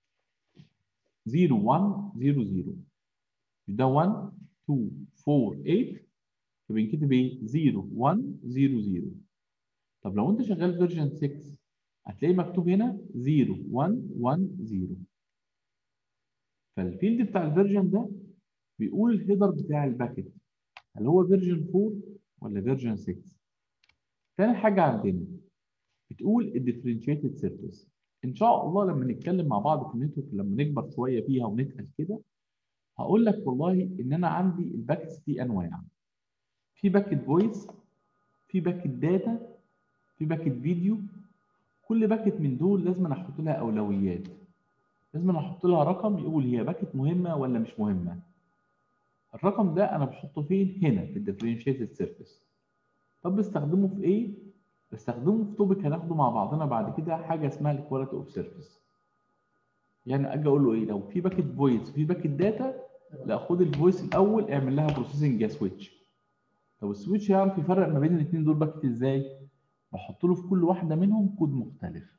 Speaker 1: 0 1 0 0 ده 1 2 4 8 فبينكتب ايه 0 1 0 0 طب لو انت شغال فيرجن 6 هتلاقي مكتوب هنا 0 1 1 0 فالفيلد بتاع الفيرجن ده بيقول الهيدر بتاع الباكت هل هو فيرجن 4 ولا فيرجن 6 تاني حاجه عندنا بتقول الديفرنشيتد سيرفيس ان شاء الله لما نتكلم مع بعض في النتورك لما نكبر شويه فيها ونتقل كده هقول لك والله ان انا عندي الباكتس دي انواع في باكت فويس في باكت داتا في باكت فيديو كل باكت من دول لازم أنا احط لها اولويات لازم أنا احط لها رقم يقول هي باكت مهمه ولا مش مهمه الرقم ده انا بحطه فين هنا في الديفرنشيتد سيرفيس طب بستخدمه في ايه بستخدمه في توبيك هناخده مع بعضنا بعد كده حاجه اسمها الكواليتي اوف سيرفيس يعني اجي اقول له ايه لو في باكت فويس وفي باكت داتا لا خد الفويس الاول اعمل لها بروسيسنج يا سويتش طب السويتش يعرف يفرق ما بين الاثنين دول باكت ازاي بحط له في كل واحده منهم كود مختلف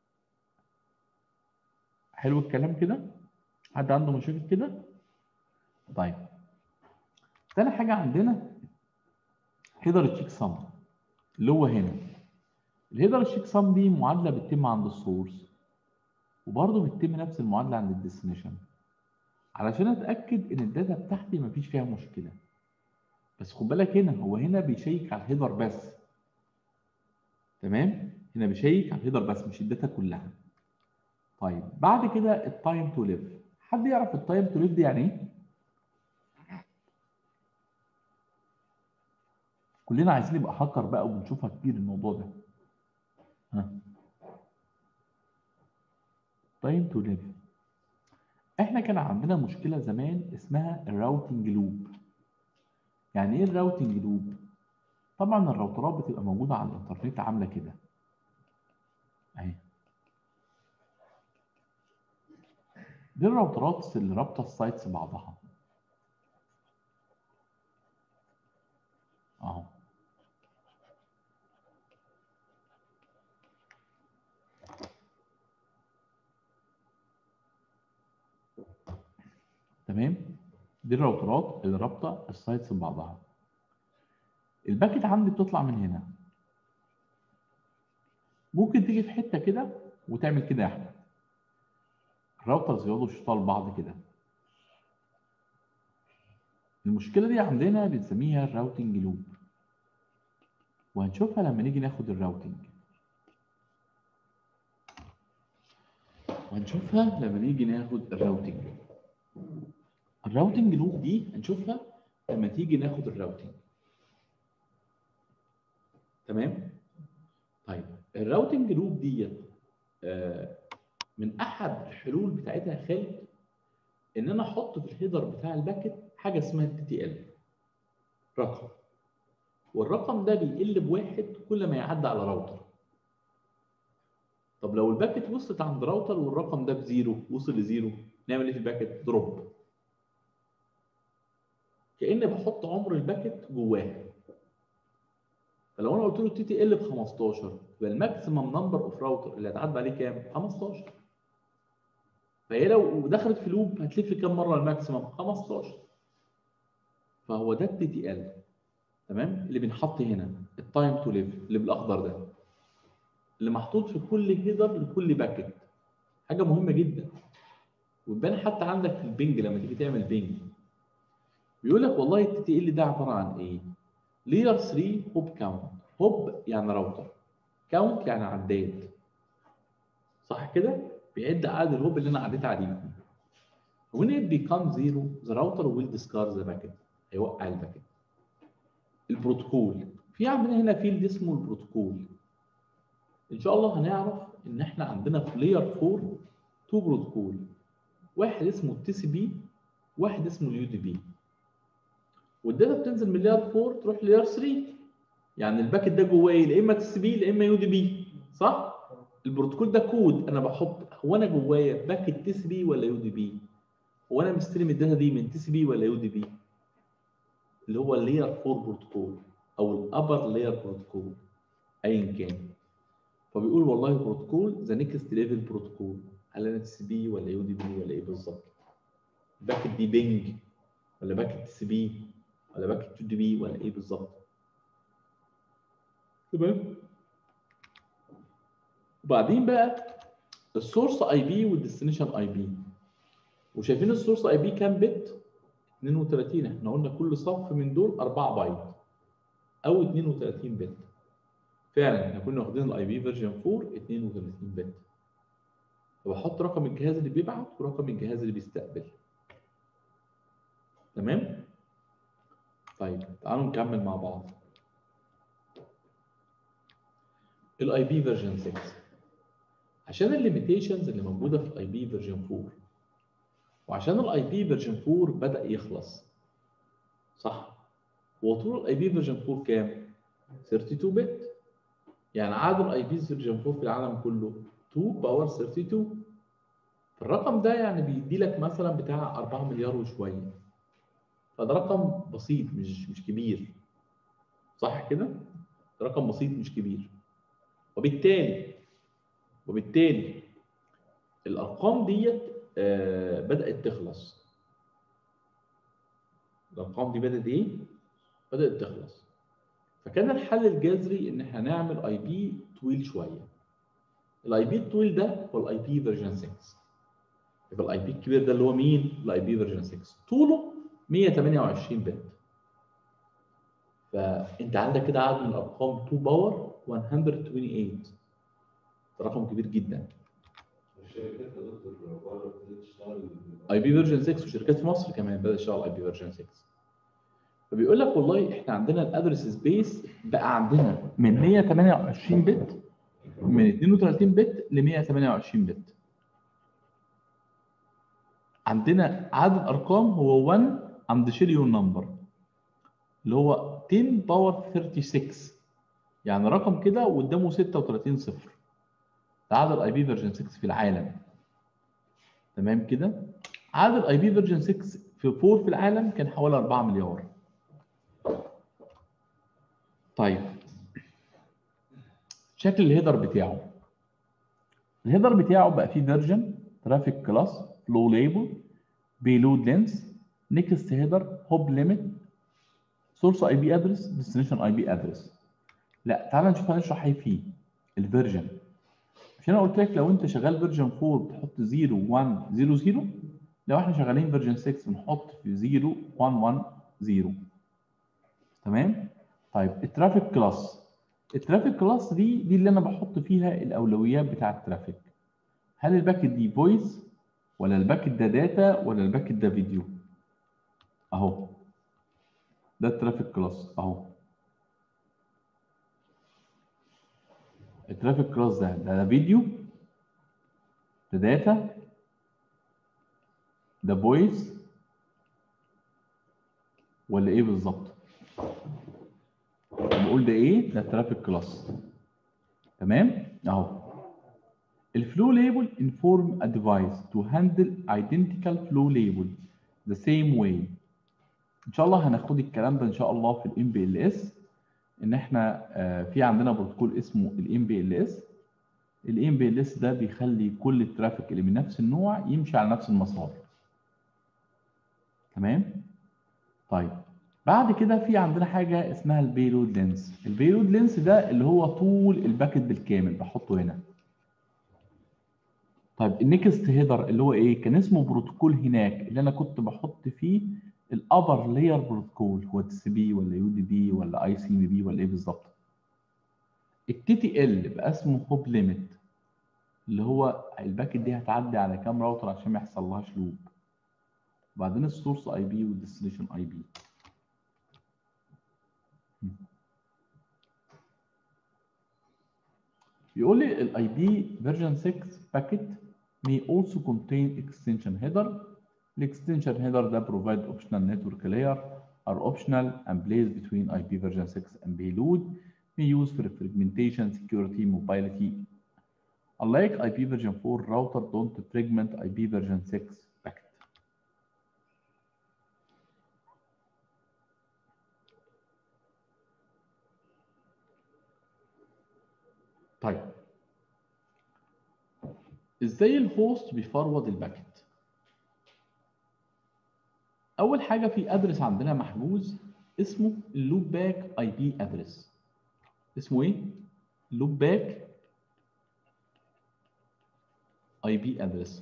Speaker 1: حلو الكلام كده حد عنده مشاكل كده طيب تاني حاجه عندنا هيدر تشيك سم اللي هو هنا الهيدر تشيك سم دي معادله بتتم عند السورس وبرضه بتتم نفس المعادله عند الديستنيشن علشان اتاكد ان الداتا بتاعتي مفيش فيها مشكله بس خد بالك هنا هو هنا بيشيك على الهيدر بس تمام هنا بيشيك على الهيدر بس مش الداتا كلها طيب بعد كده التايم تو ليف حد يعرف التايم تو ليف دي يعني ايه كلنا عايزين نبقى هاكر بقى وبنشوفها كتير الموضوع ده ها تايم تو ليف احنا كان عندنا مشكله زمان اسمها الراوتنج لوب يعني ايه الراوتنج لوب طبعا الراوترات بتبقى موجوده على الانترنت عامله كده اهي دي الراوترات اللي رابطه السايتس بعضها تمام دي الراوترات اللي رابطه السايتس ببعضها الباكت عندي بتطلع من هنا ممكن تيجي في حته كده وتعمل كده يا احمد الراوترز يقعدوا يشوطوا لبعض كده المشكله دي عندنا بنسميها الراوتنج لوب وهنشوفها لما نيجي ناخد الراوتنج وهنشوفها لما نيجي ناخد الراوتنج الراوتنج لوب دي هنشوفها لما تيجي ناخد الراوتنج تمام طيب الراوتنج لوب ديت آه، من احد الحلول بتاعتها يا خالد ان انا احط في الهيدر بتاع الباكت حاجه اسمها تي تي ال رقم والرقم ده بيقل بواحد كل ما يعدي على راوتر طب لو الباكت وصلت عند راوتر والرقم ده بزيرو وصل لزيرو نعمل ايه في الباكت؟ دروب كاني بحط عمر الباكت جواها فلو انا قلت له تي تي ال ب 15 يبقى الماكسيمم نمبر اوف راوتر اللي هتعدي عليه كام؟ 15 فهي لو دخلت في لوب هتلف كام مره الماكسيمم؟ 15 فهو ده التي تي ال تمام اللي بينحط هنا التايم تو ليف اللي بالاخضر ده اللي محطوط في كل هيدر لكل باكت حاجه مهمه جدا وتبان حتى عندك في البنج لما تيجي تعمل بنج بيقول لك والله التي تي ال ده عباره عن ايه؟ لير 3 هوب كاونت هوب يعني راوتر كاونت يعني عداد صح كده؟ بيعد عدد الهوب اللي انا عديت عليه when it becomes zero the router will discard the packet هيوقع الباكت البروتوكول في عندنا هنا فيلد اسمه البروتوكول ان شاء الله هنعرف ان احنا عندنا في لير 4 تو بروتوكول واحد اسمه التي سي بي واحد اسمه اليو دي بي والداتا بتنزل من لير 4 تروح لير 3 يعني الباكت ده جواه ايه يا اما تي سي بي يا اما يو دي بي صح البروتوكول ده كود انا بحط هو انا جوايا باكت تي سي بي ولا يو دي بي هو انا مستلم الداتا دي من تي سي بي ولا يو دي بي اللي هو اللير 4 بروتوكول او الابر لير بروتوكول ايا كان فبيقول والله البروتوكول ذا نيكست ليفل بروتوكول هل انا تي سي بي ولا يو دي بي ولا ايه بالظبط باكت دي بينج ولا باكت تي سي بي ولا باكت يو دي بي ولا ايه بالظبط تمام وبعدين بقى السورس اي بي والديستنيشن اي بي وشايفين السورس اي بي كام بت 32 احنا قلنا كل صف من دول 4 بايت او 32 بت فعلا احنا كنا واخدين الاي بي فيرجن 4 32 بت فبحط رقم الجهاز اللي بيبعت ورقم الجهاز اللي بيستقبل تمام طيب تعالوا نكمل مع بعض الاي بي فيرجن 6 عشان الليميتيشنز اللي موجوده في الاي بي فيرجن 4 وعشان الاي بي فيرجن 4 بدا يخلص صح هو طول الاي بي فيرجن 4 كام 32 بت يعني عدد الاي بي فيرجن 4 في العالم كله 2 باور 32 الرقم ده يعني بيدي لك مثلا بتاع 4 مليار وشويه فده رقم بسيط مش مش كبير صح كده رقم بسيط مش كبير وبالتالي وبالتالي الارقام ديت آه بدات تخلص الارقام دي بدات ايه بدات تخلص فكان الحل الجذري ان احنا نعمل اي بي طويل شويه الاي بي الطويل ده هو الاي بي فيرجن 6 يبقى الاي بي الكبير ده اللي هو مين الاي بي فيرجن 6 طوله 128 بت فانت عندك كده عدد من الارقام 2 باور 128 ده رقم كبير جدا
Speaker 3: الشركات يا دكتور بره ابتدت تشتغل
Speaker 1: اي بي فيرجن 6 وشركات في مصر كمان بدات تشتغل اي بي فيرجن 6 فبيقول لك والله احنا عندنا الادرس سبيس بقى عندنا من 128 بت من 32 بت ل 128 بت عندنا عدد ارقام هو 1 عند شيريون نمبر اللي هو 10 باور 36 يعني رقم كده وقدامه 36 صفر ده عدد الاي بي فيرجن 6 في العالم تمام كده عدد الاي بي فيرجن 6 في 4 في العالم كان حوالي 4 مليار طيب شكل الهيدر بتاعه الهيدر بتاعه بقى فيه فيرجن ترافيك كلاس فلو ليبل payload length next header hop limit source اي بي ادرس destination اي بي ادرس لا تعال نشوف هنشرح ايه فيه الفيرجن مش انا قلت لك لو انت شغال فيرجن 4 تحط 0 1 0 0 لو احنا شغالين فيرجن 6 بنحط في 0 1 1 0 تمام طيب الترافيك كلاس الترافيك كلاس دي دي اللي انا بحط فيها الاولويات بتاع الترافيك هل الباكت دي فويس ولا الباكت ده داتا ولا الباكت ده فيديو اهو ده الترافيك كلاس اهو الترافيك كلاس ده ده فيديو ده داتا ده فويس ولا ايه بالظبط بقول ده ايه ده ترافيك كلاس تمام اهو الفلو ليبل inform a device to handle identical flow label the same way ان شاء الله هناخد الكلام ده ان شاء الله في الام بي ال اس ان احنا آه، في عندنا بروتوكول اسمه الام بي ال اس الام بي ال اس ده بيخلي كل الترافيك اللي من نفس النوع يمشي على نفس المسار تمام طيب بعد كده في عندنا حاجه اسمها البيلود لينس البيلود لينس ده اللي هو طول الباكت بالكامل بحطه هنا طيب النكست هيدر اللي هو ايه كان اسمه بروتوكول هناك اللي انا كنت بحط فيه الابر لاير بروتوكول هو تي سي بي ولا يو دي بي ولا اي سي ام بي ولا ايه بالظبط التي تي ال بقى اسمه هوب ليميت اللي هو الباكت دي هتعدي على كام راوتر عشان ما يحصلهاش لوب وبعدين السورس اي بي والديستنيشن اي بي بيقول لي الاي بي فيرجن 6 باكيت may also contain extension header الاكستنشن header ده provide optional network layer are optional and placed between IP version 6 and payload may use for fragmentation security mobility unlike IP version 4 router don't fragment IP version 6 packet طيب ازاي الهوست بيفرود الباكت اول حاجه في ادرس عندنا محجوز اسمه اللوب باك اي بي ادرس اسمه ايه لوب باك اي بي ادرس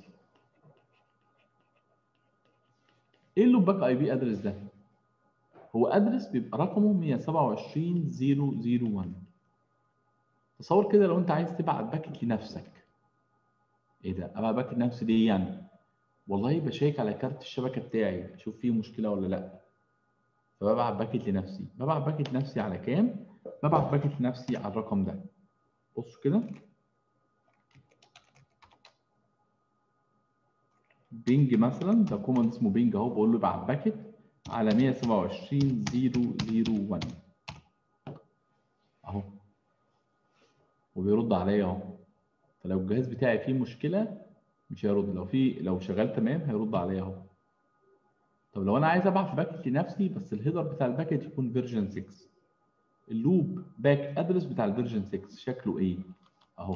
Speaker 1: ايه اللوب باك اي بي ادرس ده هو ادرس بيبقى رقمه 127001 تصور كده لو انت عايز تبعت باكت لنفسك ايه ده ابعت باكت لنفسي دي يعني والله بشيك على كارت الشبكه بتاعي اشوف فيه مشكله ولا لا فببعت باكت لنفسي ببعت باكت لنفسي على كام ببعت باكت لنفسي على الرقم ده بصوا كده بينج مثلا ده كوماند اسمه بينج اهو بقول له ابعت باكت على 127001 اهو وبيرد عليا اهو فلو الجهاز بتاعي فيه مشكله مش هيرد لو في لو شغال تمام هيرد عليا اهو طب لو انا عايز ابعت باكت لنفسي بس الهيدر بتاع الباكت يكون فيرجن 6 اللوب باك ادرس بتاع الفيرجن 6 شكله ايه اهو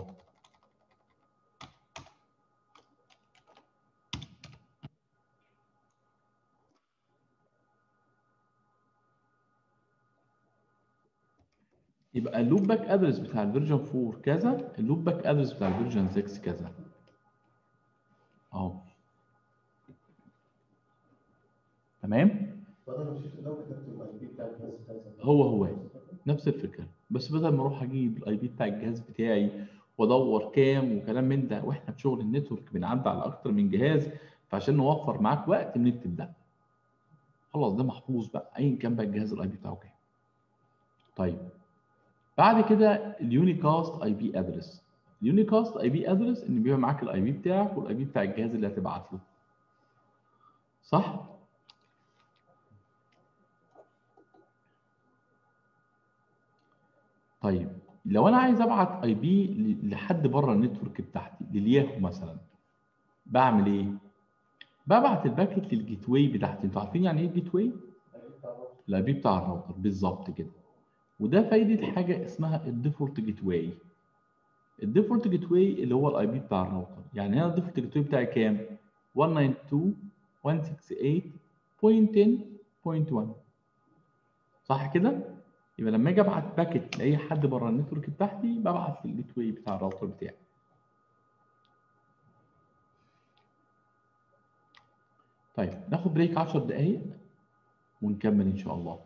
Speaker 1: يبقى اللوب باك ادرس بتاع الفيرجن 4 كذا اللوب باك ادرس بتاع الفيرجن 6 كذا اهو تمام
Speaker 2: وانا مشيت لو كتبت الاي بي بتاع الجهاز بتاعي
Speaker 1: هو هو نفس الفكره بس بدل ما اروح اجيب الاي بي بتاع الجهاز بتاعي وادور كام وكلام من ده واحنا في شغل النتورك بنعدي على اكتر من جهاز فعشان نوفر معاك وقت بنكتب ده خلاص ده محفوظ بقى ايا كان بقى الجهاز الاي بي بتاعه كام طيب بعد كده اليونيكاست اي بي ادرس اليونيكاست اي بي ادرس ان بيبقى معاك الاي بي بتاعك والاي بي بتاع الجهاز اللي هتبعت له صح طيب لو انا عايز ابعت اي بي لحد بره النتورك بتاعتي للياهو مثلا بعمل ايه ببعت الباكت للجيت واي بتاعتي انتوا عارفين يعني ايه الجيت واي الاي بي بتاع الراوتر بالظبط كده وده فايده حاجه اسمها الديفولت جيت واي الديفولت جيت واي اللي هو الاي بي بتاع الراوتر يعني هنا الديفولت جيت واي بتاعي كام 192 168.10.1 صح كده؟ يبقى لما اجي ابعت باكت لاي حد بره النتورك بتاعتي ببعت في الجيت واي بتاع الراوتر بتاعي. طيب ناخد بريك 10 دقايق ونكمل ان شاء الله.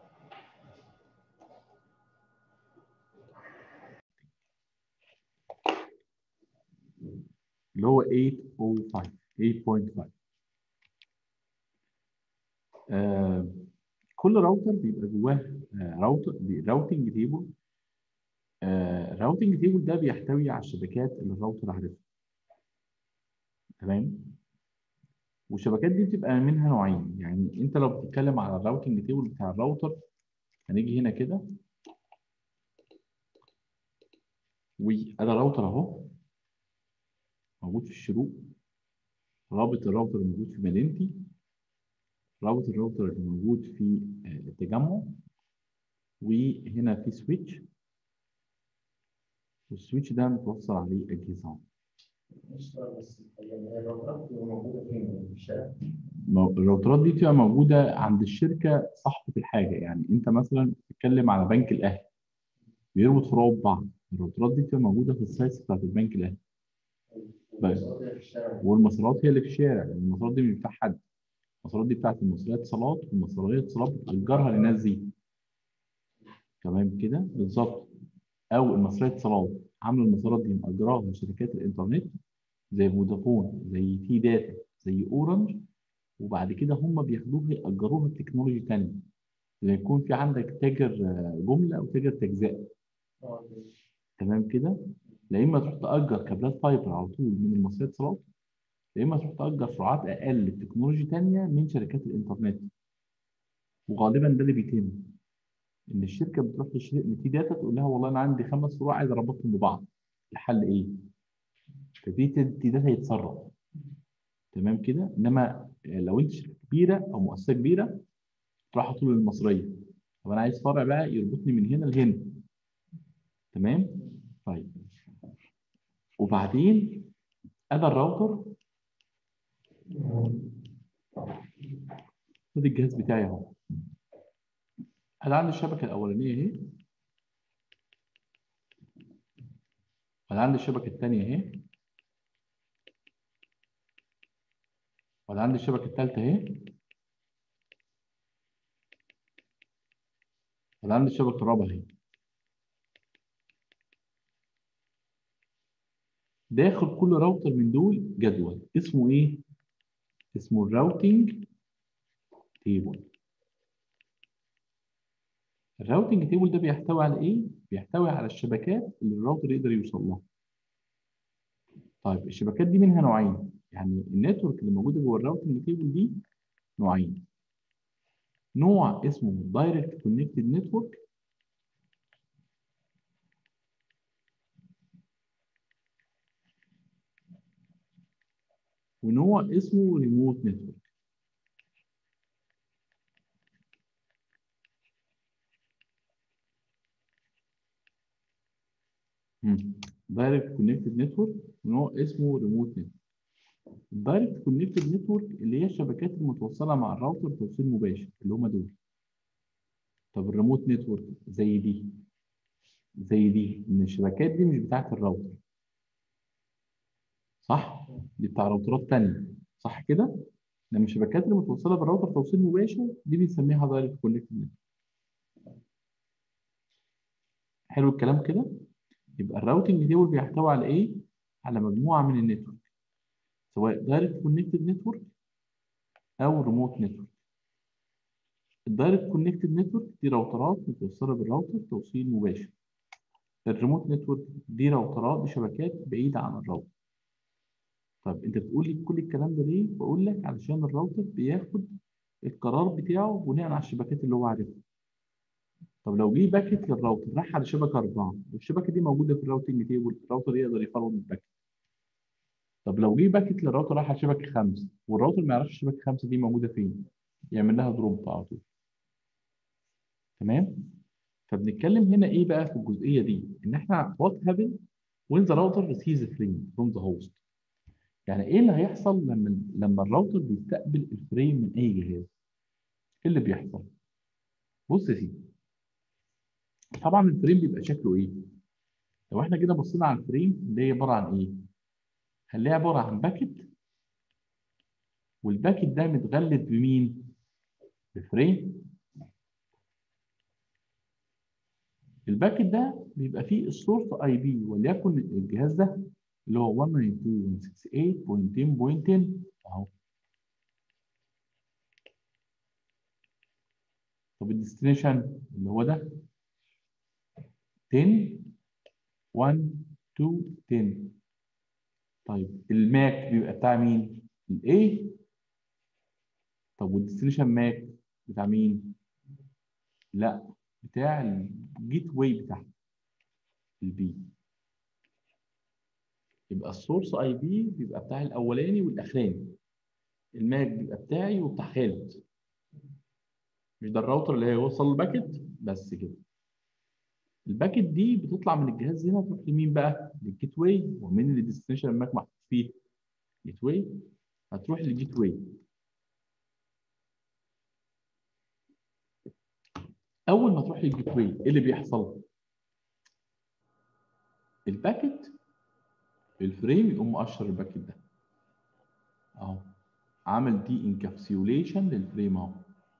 Speaker 1: اللي هو 805 8.5 آه كل راوتر بيبقى جواه آه راوتر راوتنج تيبل آه الراوتنج تيبل ده بيحتوي على الشبكات اللي الراوتر عارفها تمام والشبكات دي بتبقى منها نوعين يعني انت لو بتتكلم على الراوتنج تيبل بتاع الراوتر هنيجي هنا كده وادي الراوتر اهو موجود في الشروق رابط الراوتر الموجود في مدينتي رابط الراوتر اللي موجود في التجمع وهنا في سويتش والسويتش ده متوصل عليه اجهزه
Speaker 2: مش بس يعني هي الراوترات بتبقى موجوده فين في الشارع؟
Speaker 1: الراوترات دي بتبقى موجوده عند الشركه صاحبه الحاجه يعني انت مثلا بتتكلم على بنك الاهلي بيربط فروع ببعض الراوترات دي بتبقى موجوده في السايتس بتاعت البنك الاهلي
Speaker 2: والمسارات هي في الشارع
Speaker 1: والمسارات هي اللي في الشارع يعني المسارات دي مش بتاع حد المسارات دي بتاعت المصريات اتصالات والمصريات اتصالات بتأجرها للناس دي تمام كده بالظبط او المصريات اتصالات عامله المسارات دي مأجراها لشركات الانترنت زي فودافون زي تي داتا زي اورنج وبعد كده هم بياخدوها يأجروها لتكنولوجي ثانيه زي يكون في عندك تاجر جمله او تاجر تجزئه
Speaker 2: اه
Speaker 1: تمام كده لا اما تروح تأجر كابلات فايبر على طول من المصريات اتصالات يا اما تروح تأجر سرعات اقل لتكنولوجي ثانيه من شركات الانترنت وغالبا ده اللي بيتم ان الشركه بتروح لشركه تي داتا تقول لها والله انا عندي خمس فروع عايز اربطهم ببعض الحل ايه؟ فدي تي داتا يتصرف تمام كده انما لو انت شركه كبيره او مؤسسه كبيره تروح على طول للمصريه طب انا عايز فرع بقى يربطني من هنا لهنا تمام؟ طيب وبعدين انا الراوتر خد الجهاز بتاعي اهو انا عندي الشبكه الاولانيه اهي انا عندي الشبكه الثانيه اهي وانا عندي الشبكه الثالثه اهي وانا عندي الشبكه الرابعه اهي داخل كل راوتر من دول جدول اسمه ايه؟ اسمه الراوتنج تيبل الراوتنج تيبل ده بيحتوي على ايه؟ بيحتوي على الشبكات اللي الراوتر يقدر يوصل لها. طيب الشبكات دي منها نوعين، يعني النتورك اللي موجوده جوه الراوتنج تيبل دي نوعين. نوع اسمه دايركت كونكتد نتورك ونوع اسمه ريموت نتورك. دايركت كونكتد نتورك ونوع اسمه ريموت نتورك الدايركت كونكتد نتورك اللي هي الشبكات المتوصله مع الراوتر توصيل مباشر اللي هم دول طب الريموت نتورك زي دي زي دي ان الشبكات دي مش بتاعت الراوتر صح دي بتاع راوترات ثانيه صح كده لما الشبكات اللي متوصله بالراوتر توصيل مباشر دي بنسميها دايركت كونكتد نتورك حلو الكلام كده يبقى الراوتنج تيبل بيحتوي على ايه؟ على مجموعه من النتورك سواء دايركت كونكتد نتورك او ريموت نتورك الدايركت كونكتد نتورك دي راوترات متوصله بالراوتر توصيل مباشر الريموت نتورك دي راوترات دي شبكات بعيده عن الراوتر طب انت بتقول لي كل الكلام ده ليه؟ بقول لك علشان الراوتر بياخد القرار بتاعه بناء على الشبكات اللي هو عارفها طب لو جه باكت للراوتر راح على شبكه اربعه والشبكه دي موجوده في الراوتنج تيبل الراوتر يقدر يفرض الباكت طب لو جه باكت للراوتر راح على شبكه خمسه والراوتر ما يعرفش الشبكه خمسه دي موجوده فين يعمل لها دروب على طول تمام فبنتكلم هنا ايه بقى في الجزئيه دي ان احنا وات هابن when the router receives a frame from the host يعني ايه اللي هيحصل لما لما الراوتر بيستقبل الفريم من اي جهاز ايه اللي بيحصل بص يا سيدي طبعا الفريم بيبقى شكله ايه لو احنا كده بصينا على الفريم اللي هي عباره عن ايه هنلاقيها عباره عن باكت والباكت ده متغلف بمين بفريم الباكت ده بيبقى فيه السورس اي بي وليكن الجهاز ده اللي هو 192.168.10.10 اهو طب الديستنيشن اللي هو ده 10 1 2 10 طيب الماك بيبقى بتاع مين؟ الاي طب والديستنيشن ماك بتاع مين؟ لا بتاع الجيت واي بتاعها البي يبقى السورس اي بي بيبقى بتاع الاولاني والاخراني الماك بيبقى بتاعي وبتاع خالد مش ده الراوتر اللي هيوصل الباكت بس كده الباكت دي بتطلع من الجهاز هنا تروح لمين بقى؟ للجيت واي ومين اللي الديستنيشن الماك محطوط فيه؟ جيت واي هتروح للجيت واي اول ما تروح للجيت واي ايه اللي بيحصل؟ الباكت الفريم يقوم مقشر الباكت ده اهو عمل دي انكابسيوليشن للفريم اهو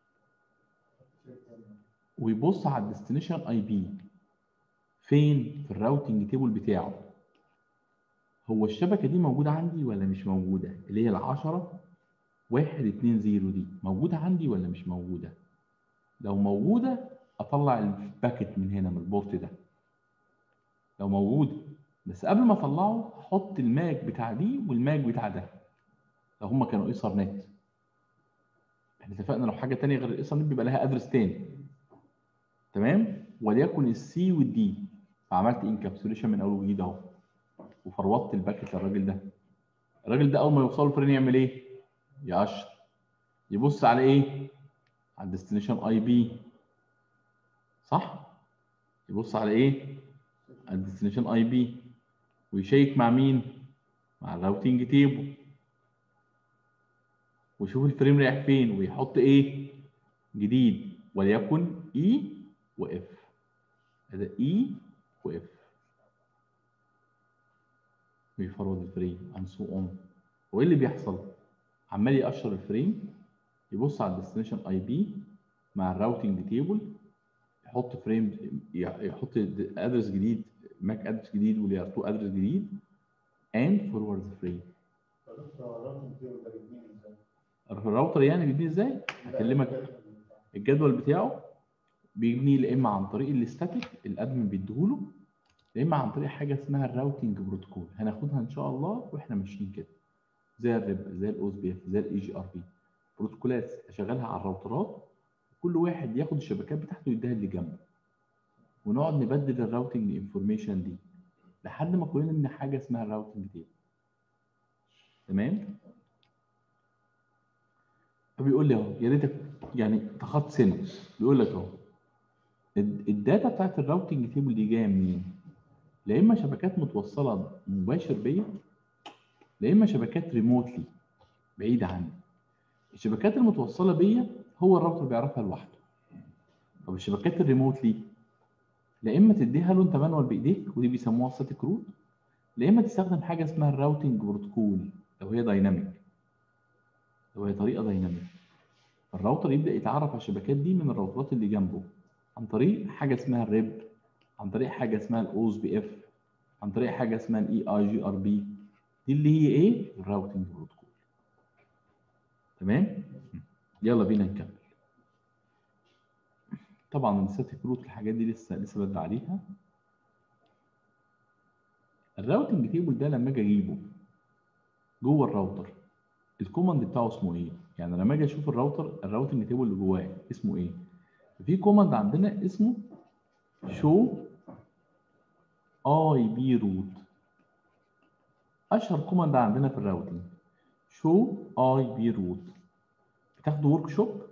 Speaker 1: ويبص على الديستنيشن اي بي فين في الراوتنج تيبل بتاعه هو الشبكه دي موجوده عندي ولا مش موجوده اللي هي ال 10 1 2 0 دي موجوده عندي ولا مش موجوده لو موجوده اطلع الباكت من هنا من البورت ده لو موجوده بس قبل ما اطلعه احط الماك بتاع دي والماك بتاع ده لو هما كانوا ايثرنت احنا اتفقنا لو حاجه ثانيه غير الايثرنت بيبقى لها ادرس تاني تمام وليكن السي والدي فعملت انكابسوليشن من اول وجديد اهو وفروضت الباكت للراجل ده الراجل ده اول ما يوصل الفرين يعمل ايه يقشر يبص على ايه على الديستنيشن اي بي صح يبص على ايه على الديستنيشن اي بي ويشيك مع مين مع الراوتنج تيبل ويشوف الفريم رايح فين ويحط ايه جديد وليكن اي واف هذا اي واف ويفرض الفريم and so on وايه اللي بيحصل عمال يقشر الفريم يبص على الديستنيشن اي بي مع الراوتنج تيبل يحط فريم يحط ادرس جديد ماك ادرس جديد ولير 2 ادرس جديد and forward the frame الراوتر يعني بيبني ازاي؟ هكلمك الجدول بتاعه بيبني يا اما عن طريق الاستاتيك الادمن بيديهوله يا اما عن طريق حاجه اسمها الراوتنج بروتوكول هناخدها ان شاء الله واحنا ماشيين كده زي الريب زي الاوز بي اف زي الاي جي ار بي بروتوكولات اشغلها على الراوترات كل واحد ياخد الشبكات بتاعته يديها اللي جنبه ونقعد نبدل الراوتنج انفورميشن دي لحد ما كلنا من حاجه اسمها الراوتنج تيبل تمام فبيقول لي اهو يا ريتك يعني تخط سنه بيقول لك اهو الداتا بتاعت الراوتنج تيبل دي جايه منين؟ لا اما شبكات متوصله مباشر بيا لا اما شبكات ريموتلي بعيده عني الشبكات المتوصله بيا هو الراوتر بيعرفها لوحده طب الشبكات الريموتلي لا اما تديها له انت مانوال بايديك ودي بيسموها ستاتيك روت لا اما تستخدم حاجه اسمها الراوتنج بروتوكول لو هي دايناميك لو هي طريقه دايناميك الراوتر يبدا يتعرف على الشبكات دي من الراوترات اللي جنبه عن طريق حاجه اسمها الريب عن طريق حاجه اسمها الاوز بي اف عن طريق حاجه اسمها الاي اي جي ار بي دي اللي هي ايه الراوتنج بروتوكول تمام يلا بينا نكمل طبعا الستاتيك روت الحاجات دي لسه لسه بدري عليها الراوتنج تيبل ده لما اجي اجيبه جوه الراوتر الكوماند بتاعه اسمه ايه يعني لما اجي اشوف الراوتر الراوتنج تيبل اللي جواه اسمه ايه في كوماند عندنا اسمه شو اي بي روت اشهر كوماند عندنا في الراوتنج شو اي بي روت بتاخدوا ورك شوب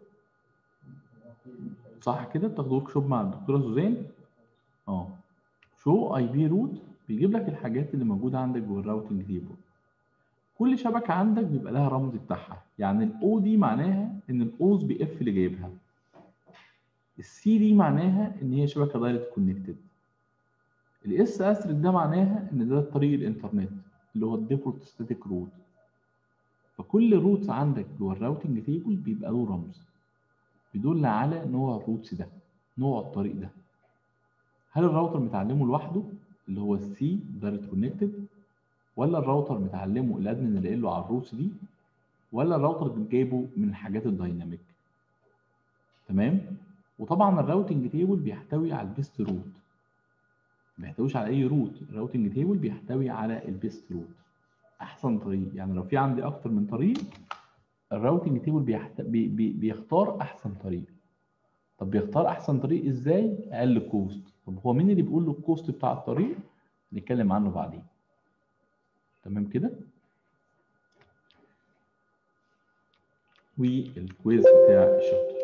Speaker 1: صح كده بتاخدوا ورك شوب مع الدكتوره سوزان اه شو اي بي روت بيجيب لك الحاجات اللي موجوده عندك جوه الراوتنج تيبل كل شبكه عندك بيبقى لها رمز بتاعها يعني الاو دي معناها ان الاوز بي اف اللي جايبها السي دي معناها ان هي شبكه دايركت كونكتد الاس اسرك ده معناها ان ده طريق الانترنت اللي هو الديفولت ستاتيك روت فكل روت عندك جوه الراوتنج تيبل بيبقى له رمز بيدل على نوع الروتس ده نوع الطريق ده هل الراوتر متعلمه لوحده اللي هو السي دايركت كونكتد ولا الراوتر متعلمه الادمن اللي قايل له على الروتس دي ولا الراوتر جايبه من الحاجات الدايناميك تمام وطبعا الراوتنج تيبل بيحتوي على البيست روت ما بيحتويش على اي روت الراوتنج تيبل بيحتوي على البيست روت احسن طريق يعني لو في عندي اكتر من طريق الراوتنج تيبل بيحت... بي... بي... بيختار احسن طريق طب بيختار احسن طريق ازاي اقل كوست طب هو مين اللي بيقول له الكوست بتاع الطريق نتكلم عنه بعدين تمام كده والكويز بتاع الشابتر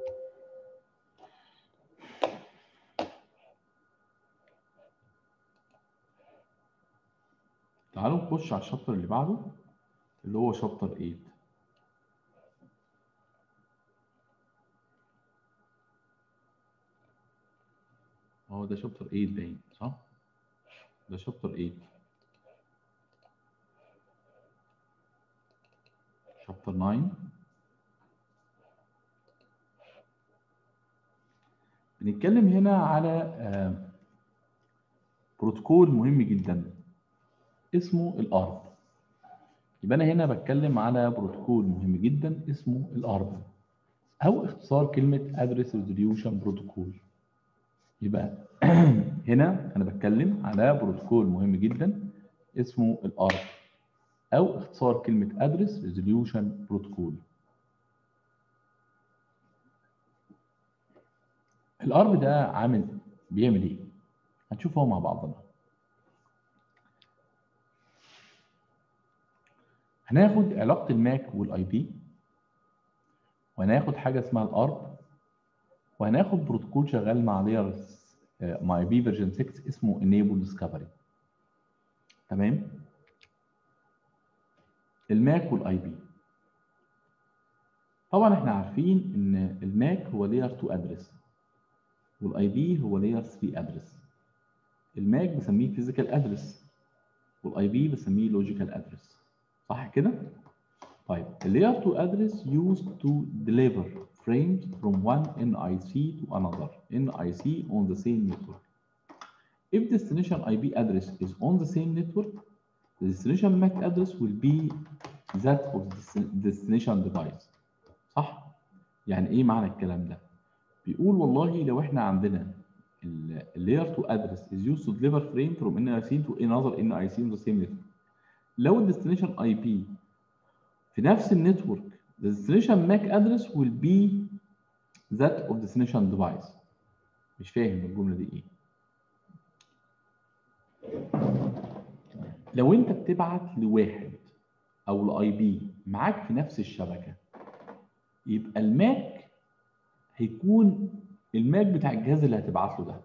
Speaker 1: تعالوا نخش على الشابتر اللي بعده اللي هو شابتر 8 هو ده شابتر 8 باين صح؟ ده شابتر 8 شابتر 9 بنتكلم هنا على آه، بروتوكول مهم جدا اسمه الارب يبقى انا هنا بتكلم على بروتوكول مهم جدا اسمه الارب او اختصار كلمه ادرس ريزوليوشن بروتوكول يبقى هنا انا بتكلم على بروتوكول مهم جدا اسمه الارب او اختصار كلمه ادرس ريزوليوشن بروتوكول الارب ده عامل بيعمل ايه هنشوف هو مع بعضنا هناخد علاقه الماك والاي بي وهناخد حاجه اسمها الارب وهناخد بروتوكول شغال مع لايرز مع اي بي فيرجن 6 اسمه انيبل ديسكفري تمام الماك والاي بي طبعا احنا عارفين ان الماك هو لاير 2 ادرس والاي بي هو لاير 3 ادرس الماك بسميه فيزيكال ادرس والاي بي بسميه لوجيكال ادرس صح كده طيب اللاير 2 address used to deliver frames from one NIC to another NIC on the same network. If destination IP address is on the same network, the destination MAC address will be that of the destination device. صح؟ يعني ايه معنى الكلام ده؟ بيقول والله لو احنا عندنا اللاير 2 address is used to deliver frame from NIC to another NIC on the same network. لو الديستنيشن اي بي في نفس النتورك the destination MAC address will be that of destination device مش فاهم الجملة دي ايه لو انت بتبعت لواحد او لاي بي معاك في نفس الشبكة يبقى الماك هيكون الماك بتاع الجهاز اللي هتبعت له ده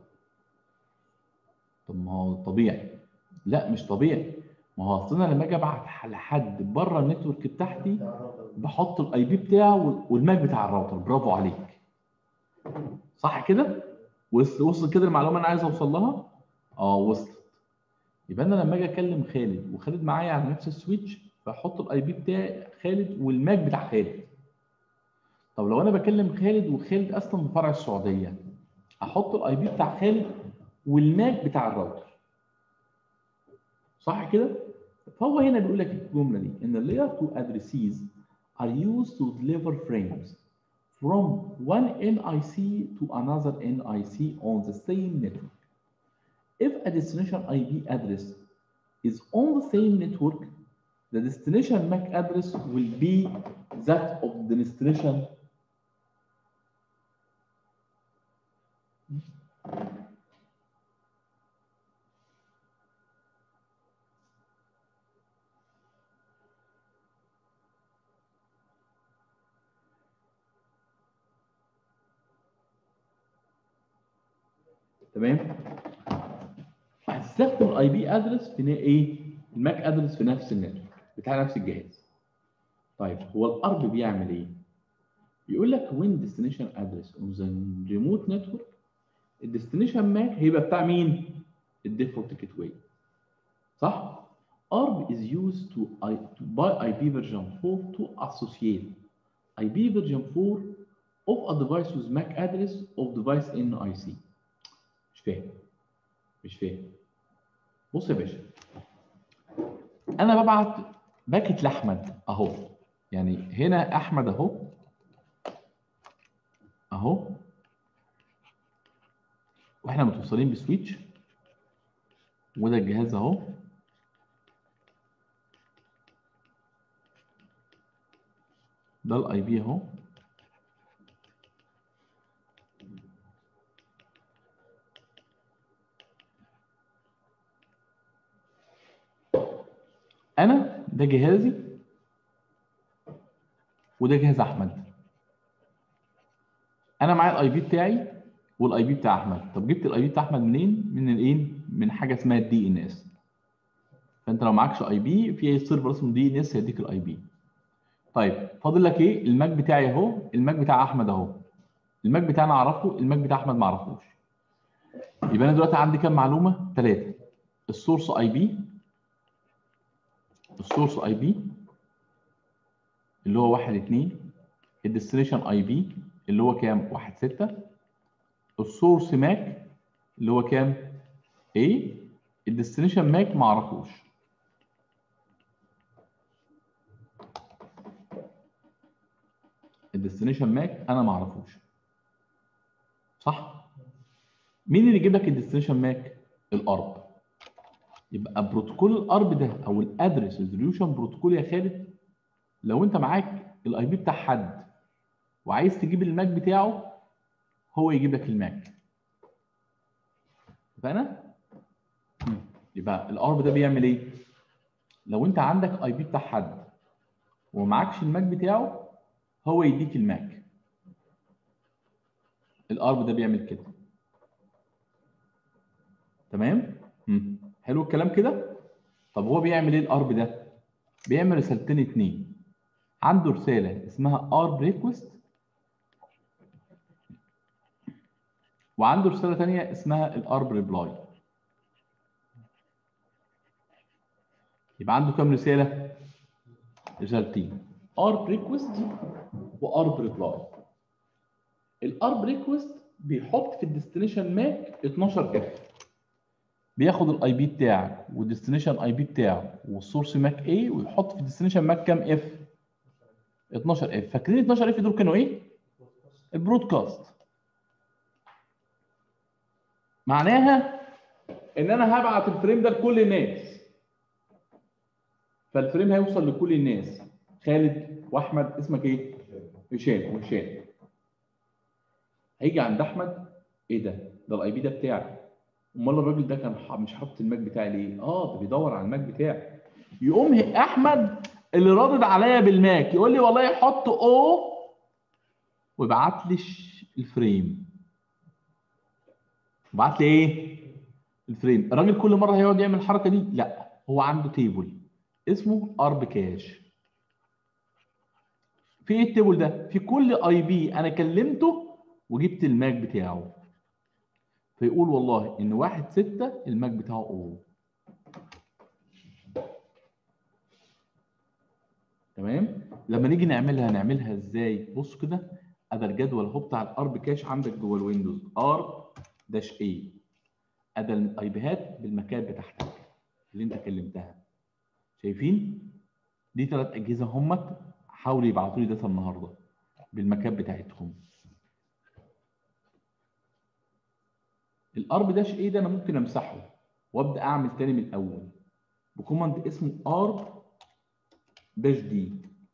Speaker 1: طب ما هو طبيعي لا مش طبيعي ما هو اصل انا لما اجي ابعت لحد بره النتورك بتاعتي بحط الاي بي بتاعه والماك بتاع الراوتر برافو عليك صح كده وصل وصل كده المعلومه انا عايز اوصل لها اه وصلت يبقى انا لما اجي اكلم خالد وخالد معايا على نفس السويتش بحط الاي بي بتاع خالد والماك بتاع خالد طب لو انا بكلم خالد وخالد اصلا في فرع السعوديه احط الاي بي بتاع خالد والماك بتاع الراوتر صح كده فهو هنا بيقول لك الجمله دي ان اللاير 2 addresses are used to deliver frames from one NIC to another NIC on the same network. If a destination IP address is on the same network, the destination MAC address will be that of the destination تمام هتستخدم الاي بي ادرس في ايه الماك ادرس في نفس النتورك بتاع نفس الجهاز طيب هو الارب بيعمل ايه بيقول لك when destination address on the remote network الديستنيشن ماك هيبقى بتاع مين الديفولت جيت واي صح ARP is used to, I- to by IP version 4 to associate IP version 4 of a device with MAC address of device NIC مش فاهم مش فاهم بص يا باشا انا ببعت باكت لاحمد اهو يعني هنا احمد اهو اهو واحنا متوصلين بسويتش وده الجهاز اهو ده الاي بي اهو انا ده جهازي وده جهاز احمد انا معايا الاي بي بتاعي والاي بي بتاع احمد طب جبت الاي بي بتاع احمد منين من الايه من حاجه اسمها الدي ان اس فانت لو معكش اي بي في سيرفر اسمه دي ان اس هيديك الاي بي طيب فاضل لك ايه الماك بتاعي اهو الماك بتاع احمد اهو الماك بتاعنا اعرفه الماك بتاع احمد ما اعرفوش يبقى انا دلوقتي عندي كام معلومه ثلاثه السورس اي بي السورس اي بي اللي هو 1 2 الديستنيشن اي بي اللي هو كام 1 6 السورس ماك اللي هو كام ايه الديستنيشن ماك ما اعرفوش الديستنيشن ماك انا ما اعرفوش صح مين اللي يجيب لك الديستنيشن ماك الارب يبقى بروتوكول الارب ده او الادرس ريزوليوشن بروتوكول يا خالد لو انت معاك الاي بي بتاع حد وعايز تجيب الماك بتاعه هو يجيب لك الماك فانا يبقى الارب ده بيعمل ايه لو انت عندك اي بي بتاع حد ومعكش الماك بتاعه هو يديك الماك الارب ده بيعمل كده تمام مم. حلو الكلام كده طب هو بيعمل ايه الارب ده بيعمل رسالتين اتنين عنده رساله اسمها ارب ريكوست وعنده رساله ثانيه اسمها الارب ريبلاي يبقى عنده كام رساله رسالتين ارب ريكوست وارب ريبلاي الارب ريكوست بيحط في الديستنيشن ماك 12 اف بياخد الاي بي بتاعك والديستنيشن اي بي بتاعه والسورس ماك ايه ويحط في الديستنيشن ماك كام اف 12 اف فاكرين 12 اف دول كانوا ايه البرودكاست معناها ان انا هبعت الفريم ده لكل الناس فالفريم هيوصل لكل الناس خالد واحمد اسمك ايه هشام وهشام هيجي عند احمد ايه ده ده الاي بي ده بتاعي امال الراجل ده كان ح- مش حاطط الماك بتاعي ليه اه ده بيدور على الماك بتاعي يقوم ه- احمد اللي رادد عليا بالماك يقول لي والله حط او ويبعت لي ش- الفريم بعت لي ايه الفريم الراجل كل مره هيقعد يعمل الحركه دي لا هو عنده تيبل اسمه ارب كاش في ايه التيبل ده في كل اي بي انا كلمته وجبت الماك بتاعه فيقول والله ان واحد ستة الماك بتاعه او تمام لما نيجي نعملها نعملها ازاي بص كده ادي الجدول اهو بتاع الارب كاش عندك جوه الويندوز ار داش اي ادي الاي بيهات بالمكان بتاعتك اللي انت كلمتها شايفين دي ثلاث اجهزه همت حاولوا يبعتوا لي داتا النهارده بالمكان بتاعتهم الارب داش ايه ده انا ممكن امسحه وابدا اعمل تاني من الاول بكوماند اسمه ارب داش دي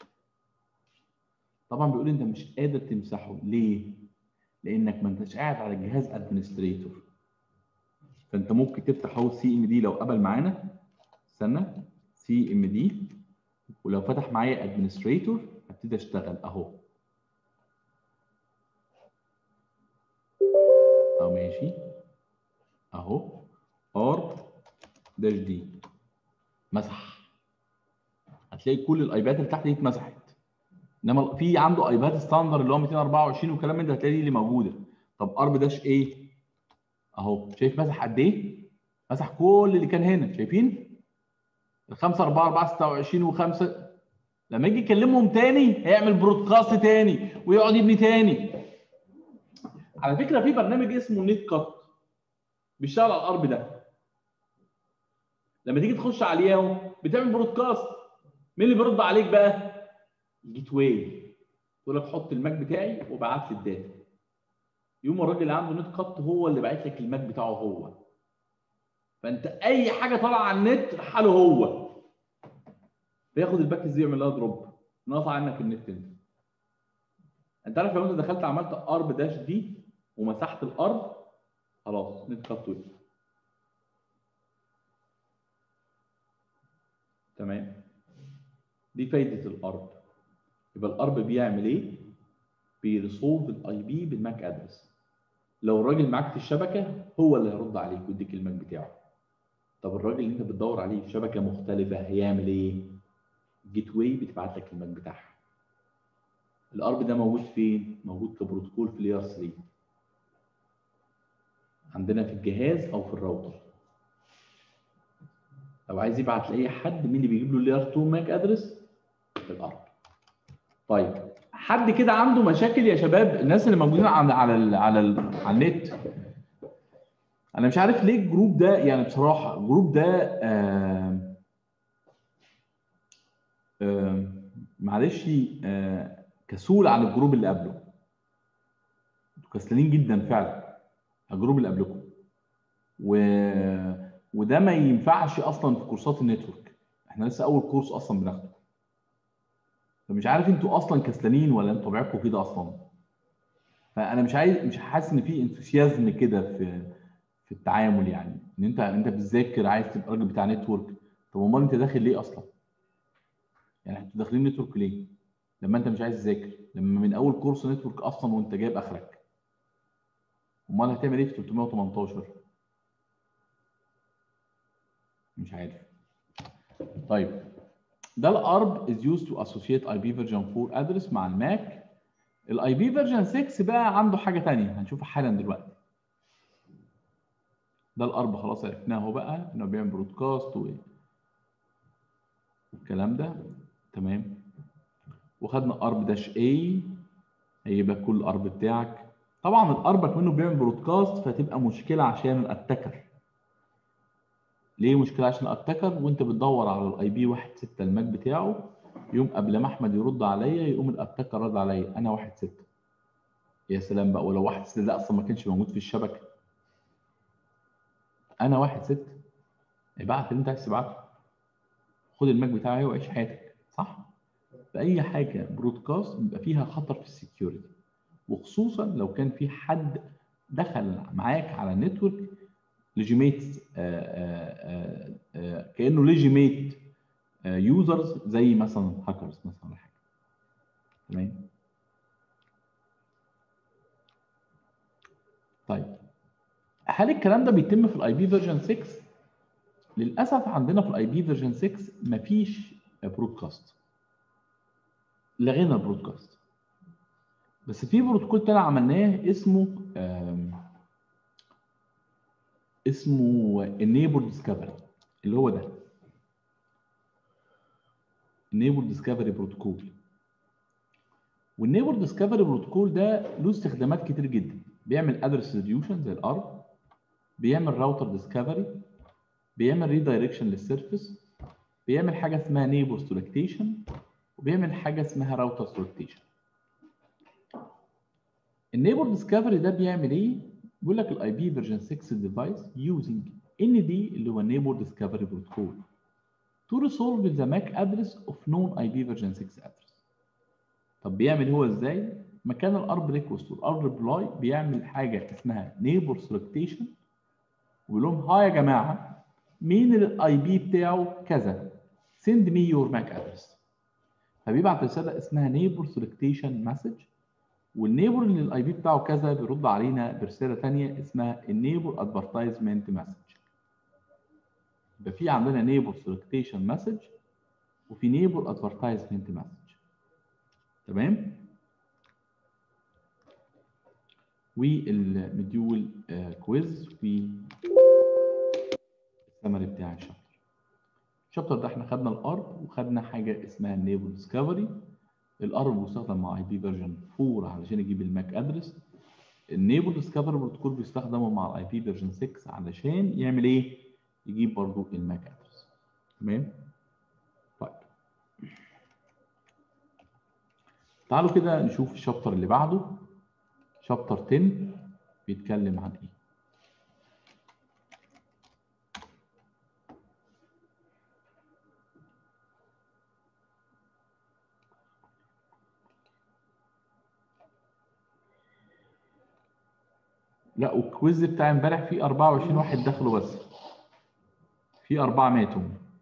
Speaker 1: طبعا بيقول انت مش قادر تمسحه ليه لانك ما انتش قاعد على جهاز ادمنستريتور فانت ممكن تفتح اهو سي ام دي لو قبل معانا استنى سي ام دي ولو فتح معايا ادمنستريتور هبتدي اشتغل اهو اهو ماشي اهو ار داش دي مسح هتلاقي كل الايبات اللي تحت دي اتمسحت انما في عنده ايبات ستاندر اللي هو 224 والكلام من ده هتلاقي دي اللي موجوده طب ارب داش ايه اهو شايف مسح قد ايه مسح كل اللي كان هنا شايفين ال 5 4 4 26 و5 لما يجي يكلمهم تاني هيعمل برودكاست تاني ويقعد يبني تاني على فكره في برنامج اسمه نت كات بيشتغل على الارب ده لما تيجي تخش على الياهو بتعمل برودكاست مين اللي بيرد عليك بقى جيت واي تقول لك حط الماك بتاعي وابعت لي الداتا يوم الراجل اللي عنده نت كات هو اللي باعت لك الماك بتاعه هو فانت اي حاجه طالعه على النت حاله هو بياخد الباكج دي يعمل لها دروب نقطع عنك النت انت انت عارف لو انت دخلت عملت ارب داش دي ومسحت الارب خلاص نت كات وقف تمام دي فايده الارب يبقى الارب بيعمل ايه بيريسولف الاي بي بالماك ادرس لو الراجل معاك في الشبكه هو اللي هيرد عليك ويديك الماك بتاعه طب الراجل اللي انت بتدور عليه في شبكه مختلفه هيعمل ايه جيت واي بتبعت لك الماك بتاعها الارب ده موجود فين موجود كبروتوكول في لير 3 عندنا في الجهاز او في الراوتر لو عايز يبعت لاي حد مين اللي بيجيب له لير 2 ماك ادرس الارب طيب حد كده عنده مشاكل يا شباب الناس اللي موجودين على على ال على, ال على النت انا مش عارف ليه الجروب ده يعني بصراحه الجروب ده آه آه معلش آه كسول عن الجروب اللي قبله انتوا كسلانين جدا فعلا الجروب اللي قبلكم و... وده ما ينفعش اصلا في كورسات النتورك احنا لسه اول كورس اصلا بناخده فمش عارف انتوا اصلا كسلانين ولا انتوا طبيعتكم كده اصلا فانا مش عايز مش حاسس ان في انثوسيازم كده في في التعامل يعني ان انت انت بتذاكر عايز تبقى راجل بتاع نتورك طب امال انت داخل ليه اصلا؟ يعني انتوا داخلين نتورك ليه؟ لما انت مش عايز تذاكر لما من اول كورس نتورك اصلا وانت جايب اخرك امال هتعمل ايه في 318 مش عارف طيب ده الارب is used to associate IP version 4 address مع الماك الاي بي فيرجن 6 بقى عنده حاجه ثانيه هنشوفها حالا دلوقتي ده الارب خلاص عرفناه اهو بقى انه بيعمل برودكاست و والكلام ده تمام وخدنا ارب داش اي هيبقى كل ارب بتاعك طبعا الارب منه بيعمل برودكاست فتبقى مشكله عشان الاتكر ليه مشكله عشان الاتكر وانت بتدور على الاي بي 1 6 الماك بتاعه يوم قبل ما احمد يرد عليا يقوم الاتكر رد عليا انا 1 6 يا سلام بقى ولو 1 6 ده اصلا ما كانش موجود في الشبكه انا 1 6 ابعت اللي انت عايز تبعته خد الماك بتاعي وعيش حياتك صح؟ فاي حاجه برودكاست بيبقى فيها خطر في السكيورتي وخصوصا لو كان في حد دخل معاك على النتورك ليجيميت كانه ليجيميت يوزرز زي مثلا هاكرز مثلا ولا حاجه تمام طيب هل الكلام ده بيتم في الاي بي فيرجن 6 للاسف عندنا في الاي بي فيرجن 6 مفيش برودكاست لغينا البرودكاست بس في بروتوكول تاني عملناه اسمه اسمه enable discovery اللي هو ده enable discovery بروتوكول والنيبر discovery بروتوكول ده له استخدامات كتير جدا بيعمل ادرس ريديوشن زي الارب بيعمل راوتر ديسكفري بيعمل ريدايركشن للسيرفيس بيعمل حاجه اسمها نيبر سولكتيشن وبيعمل حاجه اسمها راوتر سولكتيشن النيبر ديسكفري ده بيعمل ايه بيقول لك الاي بي فيرجن 6 ديفايس يوزنج ان دي اللي هو نيبر ديسكفري بروتوكول to resolve the MAC address of known IP version 6 address طب بيعمل هو ازاي مكان الارب ريكوست والارب ريبلاي بيعمل حاجه اسمها نيبر سلكتيشن ويقول لهم ها يا جماعه مين الاي بي بتاعه كذا send me your MAC address فبيبعت رساله اسمها نيبر سلكتيشن مسج والنيبر اللي الاي بي بتاعه كذا بيرد علينا برساله ثانيه اسمها النيبر ادفرتايزمنت مسج يبقى في عندنا نيبر سلكتيشن مسج وفي نيبل ادفرتايزمنت مسج تمام والمديول كويز في السمري بتاع الشابتر الشابتر ده احنا خدنا الارب وخدنا حاجه اسمها النيبل ديسكفري الارب بيستخدم مع اي بي فيرجن 4 علشان يجيب الماك ادرس النيبل ديسكفري بروتوكول بيستخدمه مع الاي بي فيرجن 6 علشان يعمل ايه؟ يجيب برضو الماك ادرس تمام؟ طيب تعالوا كده نشوف الشابتر اللي بعده شابتر 10 بيتكلم عن ايه؟ لا والكويز بتاع امبارح فيه 24 واحد دخلوا بس في أربعة ماتوا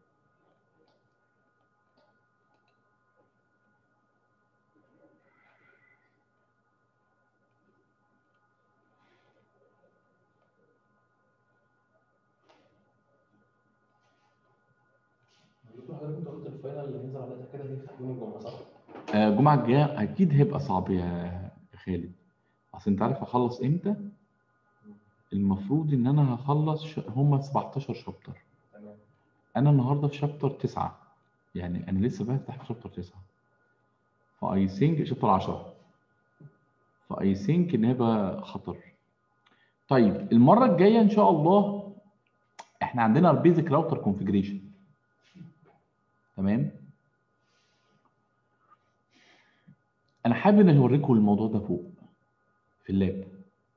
Speaker 2: دكتور حضرتك انت قلت الفاينل اللي هينزل على داتا كده هيفتح يوم الجمعه صح؟
Speaker 1: آه، الجمعة الجاية أكيد هيبقى صعب يا خالد أصل أنت عارف أخلص إمتى؟ المفروض إن أنا هخلص ش... هما 17 شابتر
Speaker 2: تمام
Speaker 1: أنا النهاردة في شابتر 9 يعني أنا لسه بفتح في شابتر 9 فأي ثينك شابتر 10 فأي ثينك إن هيبقى خطر طيب المرة الجاية إن شاء الله إحنا عندنا البيزك راوتر كونفجريشن تمام انا حابب ان اوريكم الموضوع ده فوق في اللاب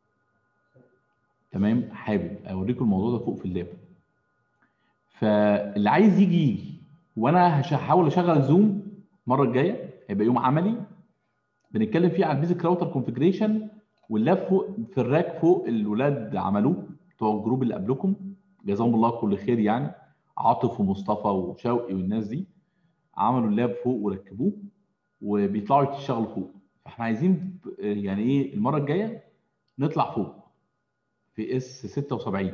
Speaker 1: تمام حابب اوريكم الموضوع ده فوق في اللاب فاللي عايز يجي يجي وانا هش- هحاول اشغل زوم المره الجايه هيبقى يوم عملي بنتكلم فيه على البيزك راوتر كونفجريشن واللاب فوق في الراك فوق الولاد عملوه بتوع الجروب اللي قبلكم جزاهم الله كل خير يعني عاطف ومصطفى وشوقي والناس دي عملوا اللاب فوق وركبوه وبيطلعوا يشتغلوا فوق فاحنا عايزين ب- يعني ايه المره الجايه نطلع فوق في اس 76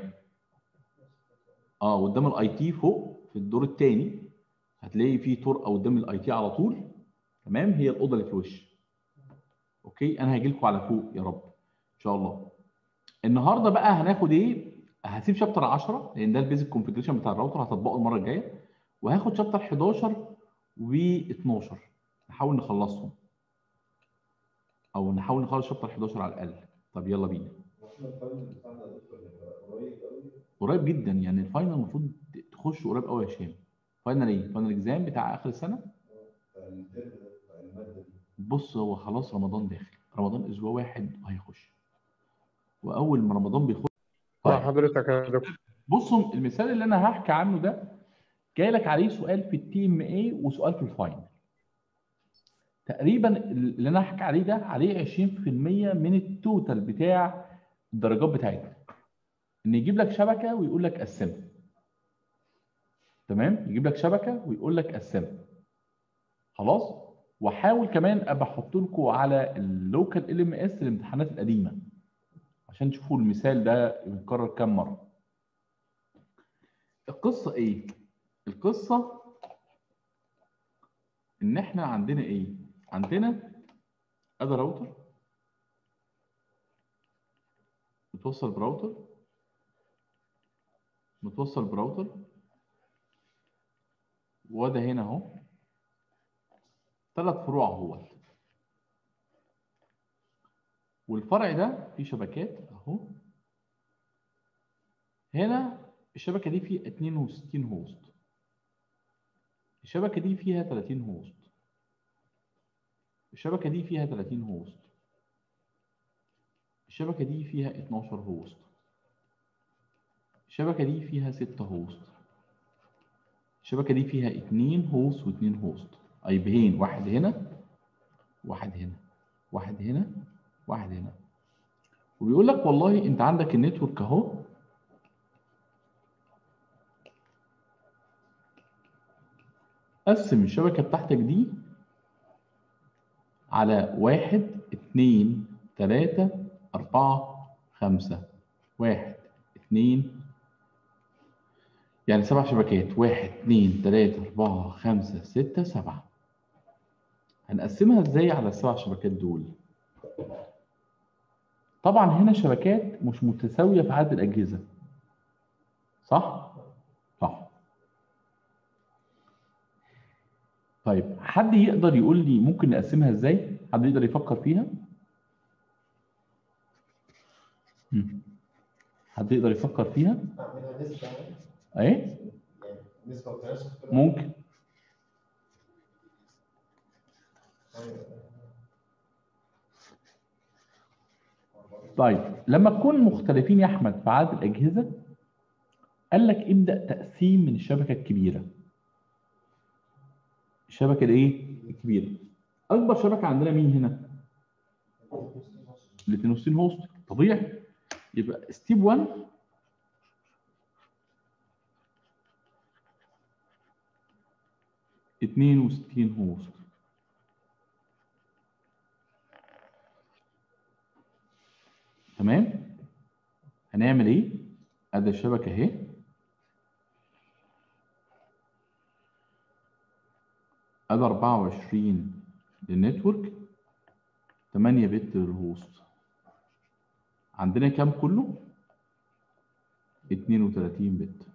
Speaker 1: اه قدام الاي تي فوق في الدور الثاني هتلاقي في طرقه قدام الاي تي على طول تمام هي الاوضه اللي في الوش اوكي انا هاجي لكم على فوق يا رب ان شاء الله النهارده بقى هناخد ايه هسيب شابتر 10 لان ده البيزك كونفجريشن بتاع الراوتر هطبقه المره الجايه وهاخد شابتر 11 و12 نحاول نخلصهم او نحاول نخلص شابتر 11 على الاقل طب يلا بينا
Speaker 3: واحنا الفاينل بتاعنا يا دكتور هيبقى قريب قوي
Speaker 1: قريب جدا يعني الفاينل المفروض تخش قريب قوي يا هشام فاينل ايه فاينل اكزام بتاع اخر السنه
Speaker 3: بتاع الترم ده بتاع الماده دي
Speaker 1: بص هو خلاص رمضان داخل رمضان اسبوع واحد وهيخش واول ما رمضان بيخش
Speaker 4: مع حضرتك يا دكتور
Speaker 1: بصوا المثال اللي انا هحكي عنه ده جاي لك عليه سؤال في التي ام اي وسؤال في الفاينل تقريبا اللي انا هحكي عليه ده عليه 20% من التوتال بتاع الدرجات بتاعتنا ان يجيب لك شبكه ويقول لك قسمها تمام يجيب لك شبكه ويقول لك قسمها خلاص واحاول كمان ابقى احط لكم على اللوكال ال ام اس الامتحانات القديمه عشان تشوفوا المثال ده بيتكرر كام مره القصه ايه القصه ان احنا عندنا ايه عندنا ادي راوتر متوصل براوتر متوصل براوتر وده هنا اهو ثلاث فروع اهوت والفرع ده فيه شبكات اهو هنا الشبكه دي فيه 62 هوست الشبكه دي فيها 30 هوست الشبكه دي فيها 30 هوست الشبكه دي فيها 12 هوست الشبكه دي فيها 6 هوست الشبكه دي فيها 2 هوست و2 هوست ايبهين واحد هنا واحد هنا واحد هنا واحد هنا وبيقول لك والله انت عندك النتورك اهو قسم الشبكة بتاعتك دي على واحد اتنين تلاتة أربعة خمسة واحد اتنين يعني سبع شبكات واحد اثنين ثلاثة أربعة خمسة ستة سبعة هنقسمها ازاي على السبع شبكات دول؟ طبعا هنا شبكات مش متساوية في عدد الأجهزة صح؟ صح طيب حد يقدر يقول لي ممكن نقسمها ازاي؟ حد يقدر يفكر فيها؟ مم. حد يقدر يفكر فيها؟
Speaker 2: اعملها نسبة يعني
Speaker 1: ايه؟
Speaker 2: يعني نسبة وتناسب كده.
Speaker 1: ممكن طيب لما تكون مختلفين يا احمد في عدد الاجهزه قال لك ابدا تقسيم من الشبكه الكبيره الشبكه الايه الكبيره اكبر شبكه عندنا مين هنا ال 62 هوست طبيعي يبقى ستيب 1 62 هوست تمام هنعمل ايه ادي الشبكه اهي ادي 24 للنتورك 8 بت للهوست عندنا كام كله 32 بت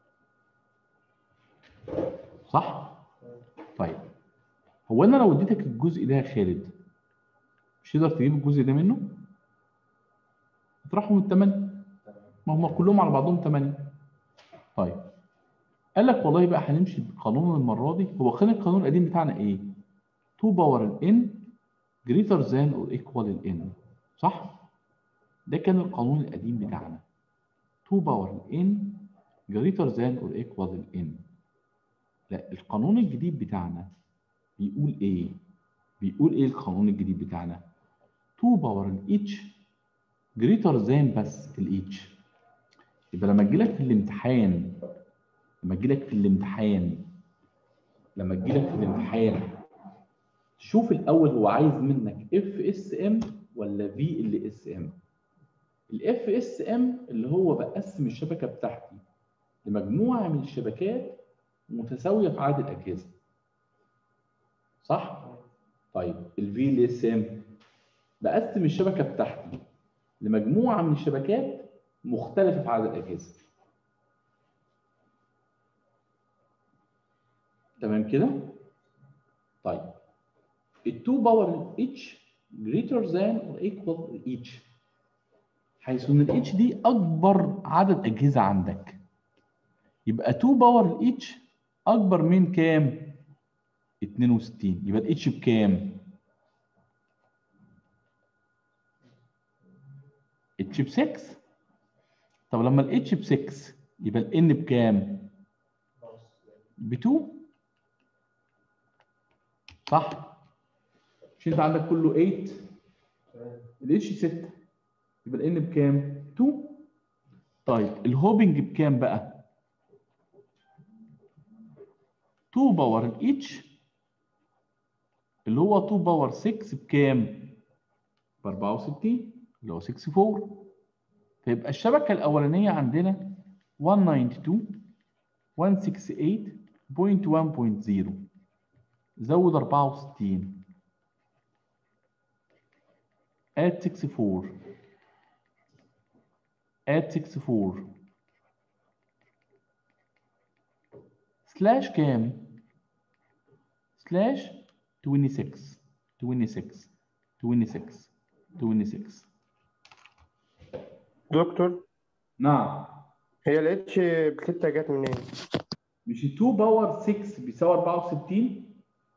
Speaker 1: صح طيب هو انا لو اديتك الجزء ده يا خالد مش تقدر تجيب الجزء ده منه اطرحهم الثمانية ما هم كلهم على بعضهم ثمانية طيب قال لك والله بقى هنمشي بقانون المرة دي هو كان القانون القديم بتاعنا ايه 2 باور الان greater than or equal الان صح ده كان القانون القديم بتاعنا 2 باور الان greater than or equal الان لا القانون الجديد بتاعنا بيقول ايه بيقول ايه القانون الجديد بتاعنا 2 باور الاتش جريتر ذان بس الاتش يبقى لما تجي لك في الامتحان لما تجي لك في الامتحان لما تجي لك في الامتحان شوف الاول هو عايز منك اف اس ام ولا في ال اس ام الاف اس ام اللي هو بقسم الشبكه بتاعتي لمجموعه من الشبكات متساويه في عدد الاجهزه صح طيب الفي ال اس ام بقسم الشبكه بتاعتي لمجموعه من الشبكات مختلفه في عدد الاجهزه تمام كده طيب ال 2 باور اتش greater than or equal each حيث ان الاتش دي اكبر عدد اجهزه عندك يبقى 2 باور الاتش اكبر من كام 62 يبقى الاتش بكام اتش ب 6 طب لما الاتش ب 6 يبقى الان بكام ب 2 صح مش انت عندك كله 8 الاتش 6 يبقى الان بكام 2 طيب الهوبنج بكام بقى 2 باور الاتش اللي هو 2 باور 6 بكام ب 64 اللي هو 64 فيبقى الشبكه الاولانيه عندنا 192.168.1.0 زود 64 add 64 add 64 سلاش كام؟ سلاش 26 26 26 26
Speaker 4: دكتور
Speaker 1: نعم
Speaker 4: هي الاتش بستة جت منين؟
Speaker 1: مش 2 باور 6 بيساوي 64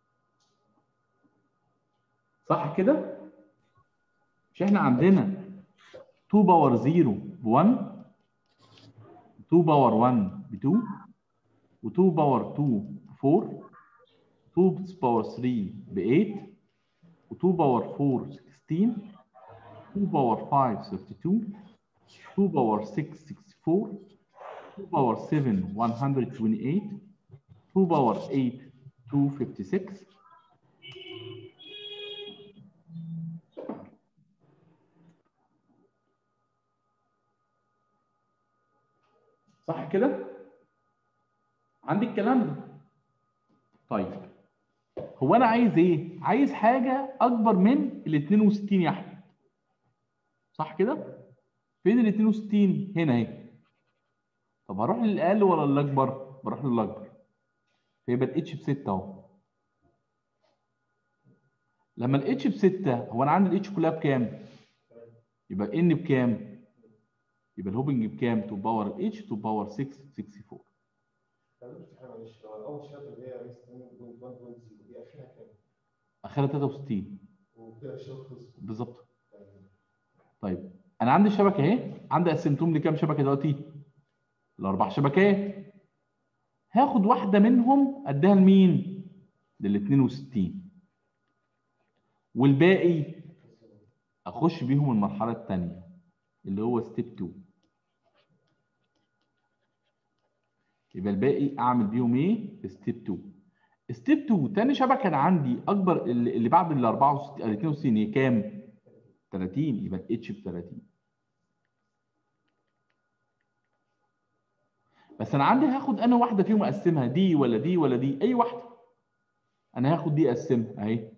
Speaker 1: صح كده؟ مش احنا عندنا 2 باور 0 ب 1 2 باور 1 ب 2 و2 باور 2 ب 4 2 باور 3 ب 8 و2 باور 4 16 2 باور 5 32 2 باور 6 64 2 باور 7 128 2 باور 8 256 صح كده؟ عندي الكلام ده طيب هو انا عايز ايه عايز حاجه اكبر من ال 62 يا احمد صح كده فين ال 62 هنا اهي طب هروح للاقل ولا الاكبر بروح للاكبر فيبقى الاتش ب 6 اهو لما الاتش ب 6 هو انا عندي الاتش كلها بكام يبقى ان بكام يبقى الهوبنج بكام 2 باور الاتش 2 باور 6 64
Speaker 2: معلش لو اول شبكه اللي هي 16.1.0 دي اخرها كام؟
Speaker 1: اخرها 63
Speaker 2: وكده الشبكه خلصت
Speaker 1: بالظبط طيب انا عندي الشبكه اهي عندي قسمتهم لكام شبكه دلوقتي الاربع شبكات هاخد واحده منهم اديها لمين لل 62 والباقي اخش بيهم المرحله الثانيه اللي هو ستيب 2 يبقى الباقي اعمل بيهم ايه ستيب 2 ستيب 2 تاني شبكه انا عندي اكبر اللي اللي بعد ال 64 ال 62 هي كام 30 يبقى الاتش ب 30 بس انا عندي هاخد انا واحده فيهم اقسمها دي ولا دي ولا دي اي واحده انا هاخد دي اقسمها اهي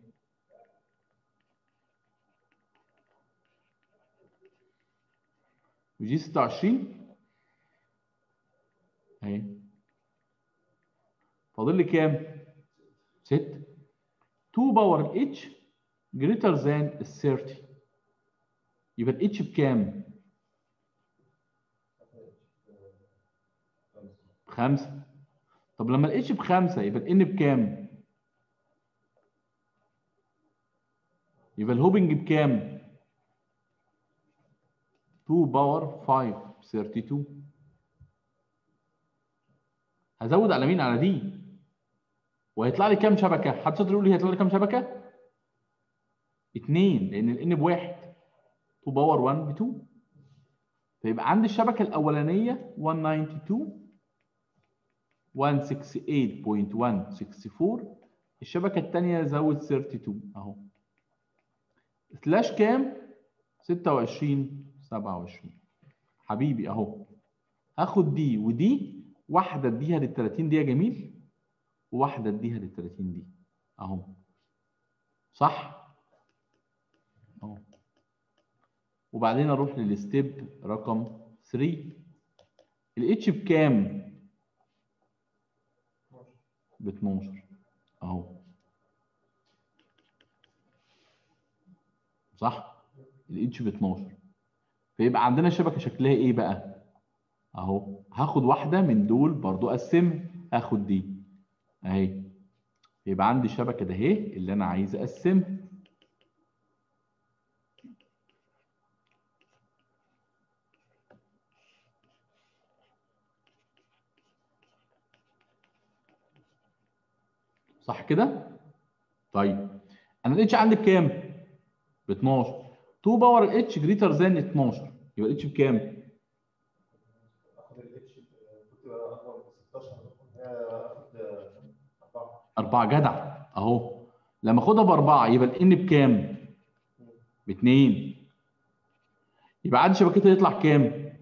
Speaker 1: ودي 26 اهي فاضل لي كام 6 2 باور الاتش greater than ال 30 يبقى الاتش بكام؟ بخمسة طب لما الاتش بخمسة يبقى الان بكام؟ يبقى الهوبنج بكام؟ 2 باور 5 32 هزود على مين؟ على دي وهيطلع لي كام شبكة؟ حد شاطر يقول لي هيطلع لي كام شبكة؟ اتنين لأن الان بواحد 2 باور 1 ب 2 فيبقى عندي الشبكة الأولانية 192 168.164 الشبكة الثانية زود 32 أهو سلاش كام؟ 26 27 حبيبي أهو هاخد دي ودي واحدة اديها لل 30 دي يا جميل وواحدة اديها لل 30 دي أهو صح؟ أهو وبعدين اروح للستيب رقم 3 الاتش بكام ب 12 اهو صح الاتش ب 12 فيبقى عندنا شبكه شكلها ايه بقى اهو هاخد واحده من دول برضو اقسمها هاخد دي اهي يبقى عندي شبكه ده اهي اللي انا عايز اقسمها صح كده؟ طيب انا الاتش عندي بكام؟ ب 12 2 باور الاتش جريتر ذان 12 يبقى الاتش بكام؟
Speaker 2: اخد الاتش كنت اخد 16 اخد 4
Speaker 1: 4 جدع اهو لما اخدها باربعه يبقى الان بكام؟ باثنين يبقى عندي شبكتها يطلع كام؟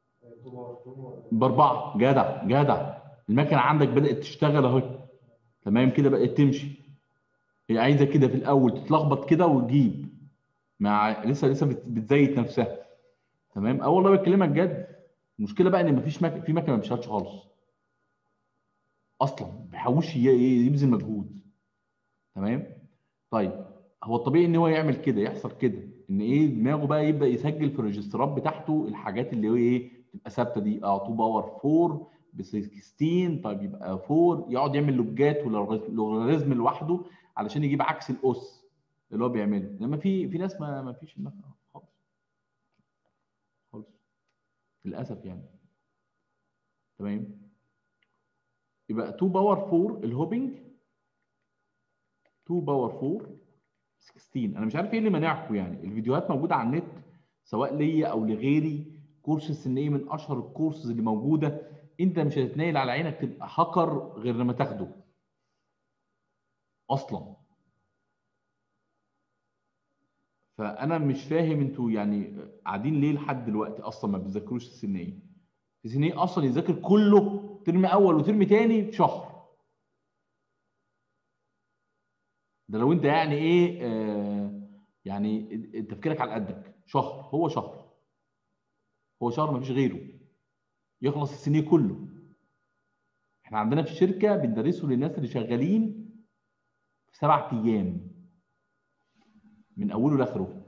Speaker 1: باربعه جدع جدع المكنه عندك بدات تشتغل اهو تمام كده بقت تمشي هي عايزه كده في الاول تتلخبط كده وتجيب مع لسه لسه بت- بتزيت نفسها تمام اه والله بكلمك جد المشكله بقى ان مفيش مك... في مكنه ما بتشتغلش خالص اصلا ما بيحاولش ي- ي- يبذل مجهود تمام طيب هو الطبيعي ان هو يعمل كده يحصل كده ان ايه دماغه بقى يبدا يسجل في الريجسترات بتاعته الحاجات اللي هو ايه تبقى ثابته دي اه 2 باور 4 ب 16 طيب يبقى 4 يقعد يعمل لوجات ولوغاريزم لوحده علشان يجيب عكس الاس اللي هو بيعمله انما في في ناس ما ما فيش المكنه خالص خالص للاسف يعني تمام يبقى 2 باور 4 الهوبنج 2 باور 4 16 انا مش عارف ايه اللي مانعكم يعني الفيديوهات موجوده على النت سواء ليا او لغيري كورس السنيه من اشهر الكورسز اللي موجوده انت مش هتتنيل على عينك تبقى هاكر غير لما تاخده اصلا فانا مش فاهم انتوا يعني قاعدين ليه لحد دلوقتي اصلا ما بتذاكروش السنيه السنيه اصلا يذاكر كله ترم اول وترم تاني في شهر ده لو انت يعني ايه آه يعني تفكيرك على قدك شهر هو شهر هو شهر مفيش غيره يخلص السنين كله احنا عندنا في الشركه بندرسه للناس اللي شغالين في سبع ايام من اوله لاخره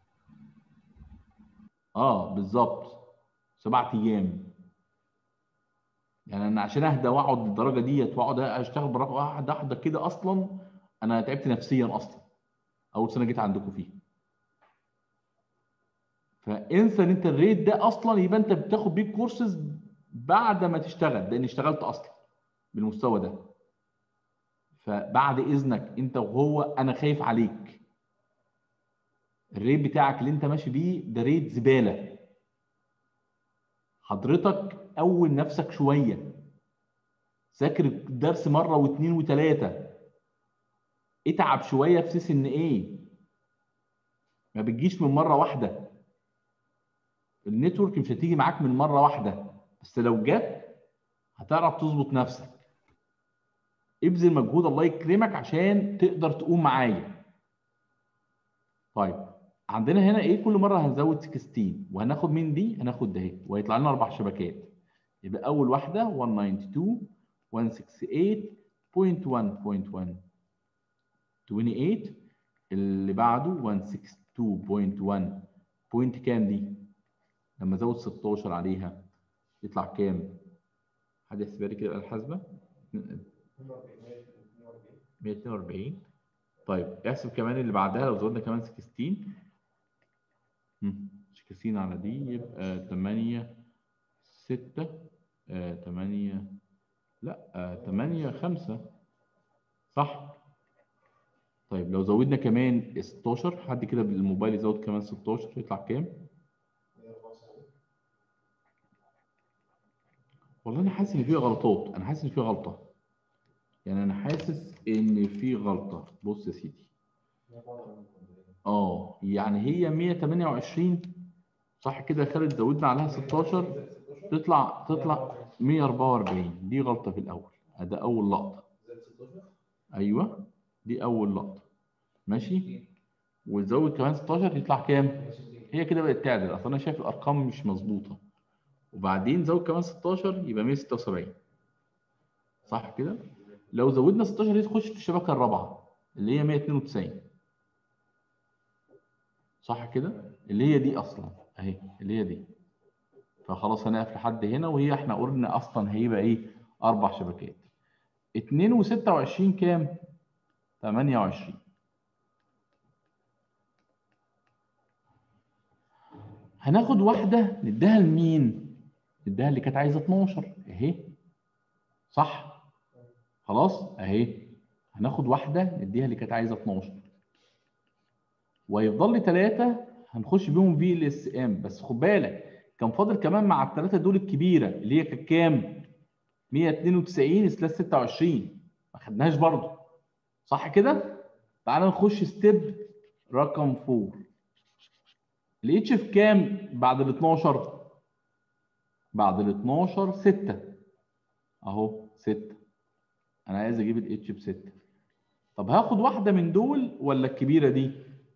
Speaker 1: اه بالظبط سبع ايام يعني انا عشان اهدى واقعد للدرجه ديت واقعد اشتغل برقم واحد واحده كده اصلا انا تعبت نفسيا اصلا اول سنه جيت عندكم فيها فانسى ان انت الريت ده اصلا يبقى انت بتاخد بيه كورسز بعد ما تشتغل لان اشتغلت اصلا بالمستوى ده فبعد اذنك انت وهو انا خايف عليك الريت بتاعك اللي انت ماشي بيه ده ريت زباله حضرتك قوم نفسك شويه ذاكر الدرس مره واثنين وثلاثه اتعب شويه في سيس ان ايه ما بتجيش من مره واحده النتورك مش هتيجي معاك من مره واحده بس لو جت هتعرف تظبط نفسك ابذل مجهود الله يكرمك عشان تقدر تقوم معايا طيب عندنا هنا ايه كل مره هنزود 16 وهناخد من دي هناخد ده اهي وهيطلع لنا اربع شبكات يبقى اول واحده 192 168.1.1 28 اللي بعده 162.1 بوينت كام دي لما ازود 16 عليها يطلع كام حد يحسبها لي كده بقى الحاسبه 142 طيب احسب كمان اللي بعدها لو زودنا كمان 16 16 على دي يبقى 8 6 8 لا 8 5 صح طيب لو زودنا كمان 16 حد كده بالموبايل يزود كمان 16 يطلع كام؟ والله انا حاسس ان في غلطات انا حاسس ان في غلطه يعني انا حاسس ان في غلطه بص يا سيدي اه يعني هي 128 صح كده يا خالد زودنا عليها 16 تطلع تطلع 144 دي غلطه في الاول ده اول لقطه ايوه دي اول لقطه ماشي وتزود كمان 16 يطلع كام هي كده بقت تعدل اصل انا شايف الارقام مش مظبوطه وبعدين زود كمان 16 يبقى 176 صح كده لو زودنا 16 دي تخش في الشبكه الرابعه اللي هي 192 صح كده اللي هي دي اصلا اهي اللي هي دي فخلاص هنقف لحد هنا وهي احنا قلنا اصلا هيبقى ايه اربع شبكات 2 و26 كام 28 هناخد واحده نديها لمين نديها اللي كانت عايزه 12 اهي صح خلاص اهي هناخد واحده نديها اللي كانت عايزه 12 ويفضل لي ثلاثه هنخش بيهم في ال اس ام بس خد بالك كان فاضل كمان مع الثلاثه دول الكبيره اللي هي كانت كام 192 سلاش 26 ما خدناهاش برضه صح كده تعال نخش ستيب رقم 4 الاتش في كام بعد ال 12 بعد ال 12 6 اهو 6 انا عايز اجيب الاتش ب 6 طب هاخد واحده من دول ولا الكبيره دي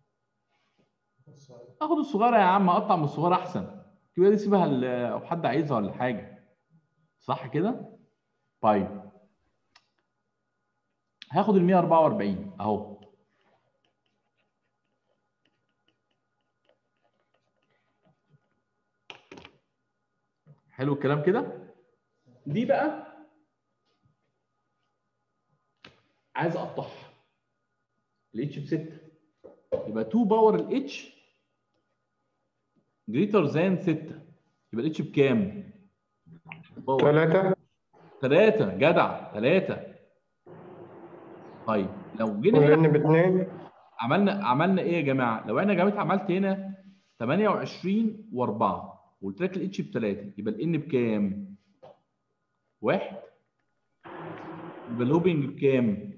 Speaker 1: اخد الصغيره يا عم اقطع من الصغيره احسن الكبيره دي سيبها لو حد عايزها ولا حاجه صح كده طيب هاخد ال 144 اهو حلو الكلام كده دي بقى عايز اقطعها الاتش ب 6 يبقى 2 باور الاتش جريتر ذان 6 يبقى الاتش بكام؟
Speaker 4: ثلاثة
Speaker 1: 3 جدع 3 طيب لو جينا هنا
Speaker 4: والان باثنين
Speaker 1: عملنا عملنا ايه يا جماعه؟ لو انا جيت عملت هنا 28 و4 وقلت لك الاتش ب 3 يبقى الان بكام؟ واحد يبقى الهوبنج بكام؟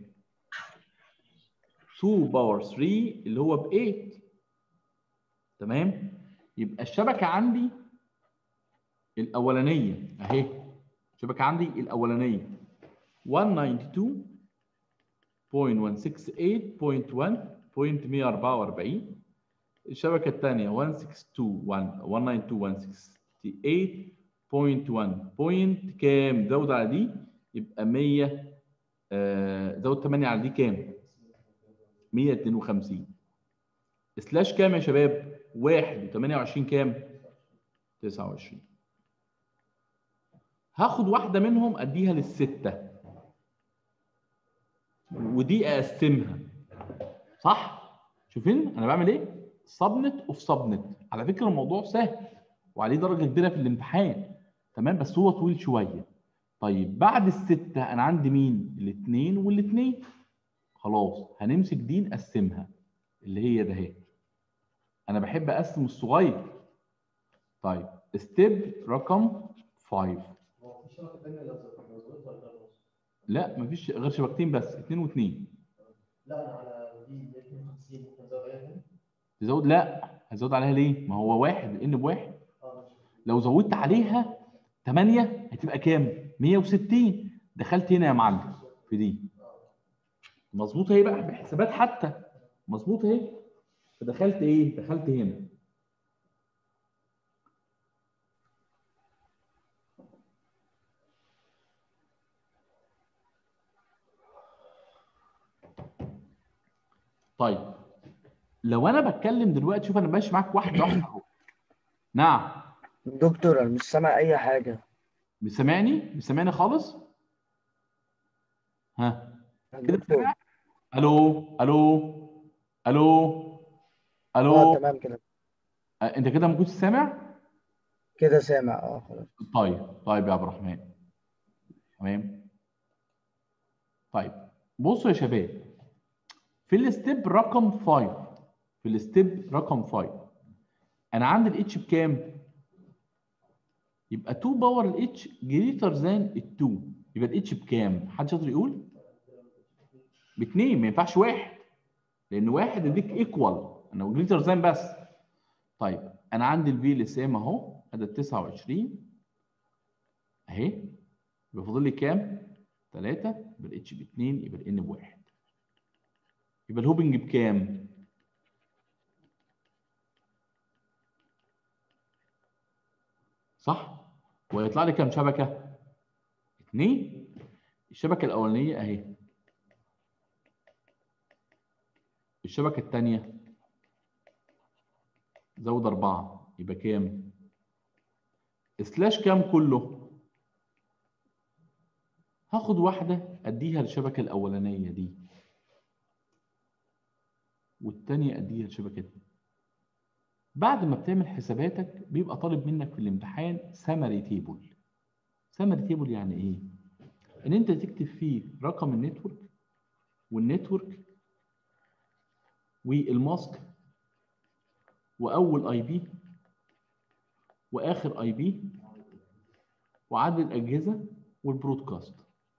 Speaker 1: 2 باور 3 اللي هو ب 8 تمام؟ يبقى الشبكه عندي الاولانيه اهي الشبكه عندي الاولانيه 192.168.1.144 الشبكه الثانيه 192.168.1 بوينت كام زود على دي يبقى 100 آه زود 8 على دي كام 152 سلاش كام يا شباب 1 و28 كام 29 هاخد واحده منهم اديها للسته ودي اقسمها صح شوفين انا بعمل ايه سبنت اوف سبنت على فكره الموضوع سهل وعليه درجه كبيره في الامتحان تمام بس هو طويل شويه طيب بعد السته انا عندي مين الاثنين والاثنين خلاص هنمسك دي نقسمها اللي هي ده اهي انا بحب اقسم الصغير طيب ستيب رقم 5
Speaker 2: هو في شبكه ثانيه لو ظبطت ولا لا؟
Speaker 1: لا مفيش غير شبكتين بس اثنين واثنين
Speaker 2: لا انا على دي 52 ممكن ازود عليها تاني
Speaker 1: تزود لا هزود عليها ليه؟ ما هو واحد ان بواحد
Speaker 2: اه ماشي
Speaker 1: لو زودت عليها 8 هتبقى كام؟ 160 دخلت هنا يا معلم في دي مظبوط اهي بقى بحسابات حتى مظبوط اهي فدخلت ايه؟ دخلت هنا طيب لو انا بتكلم دلوقتي شوف انا ماشي معاك واحده واحده اهو نعم
Speaker 5: دكتور انا مش سامع اي حاجه
Speaker 1: مش سامعني؟ مش سامعني خالص؟ ها كده
Speaker 5: دكتور
Speaker 1: سامع؟ الو الو الو
Speaker 5: اه
Speaker 1: الو
Speaker 5: تمام كده
Speaker 1: أه، انت كده ما كنتش سامع؟
Speaker 5: كده سامع اه خلاص
Speaker 1: طيب طيب يا عبد الرحمن تمام طيب بصوا يا شباب في الستيب رقم 5 في الستيب رقم 5 انا عندي الاتش بكام؟ يبقى 2 باور الاتش جريتر ذان ال 2 يبقى الاتش بكام؟ حد شاطر يقول؟ باثنين ما ينفعش واحد لان واحد يديك ايكوال انا جريتر ذان بس طيب انا عندي الفي اللي سام اهو ادي 29 اهي يبقى فاضل لي كام؟ 3 يبقى الاتش ب 2 يبقى الان بواحد يبقى الهوبنج بكام؟ صح؟ ويطلع لي كام شبكه؟ اثنين الشبكه الاولانيه اهي الشبكه الثانيه زود أربعة يبقى كام؟ سلاش كام كله؟ هاخد واحدة أديها للشبكة الأولانية دي والتانية أديها للشبكة دي بعد ما بتعمل حساباتك بيبقى طالب منك في الامتحان سمري تيبل سمري تيبل يعني إيه؟ إن أنت تكتب فيه رقم النتورك والنتورك والماسك واول اي بي واخر اي بي وعدد الاجهزه والبرودكاست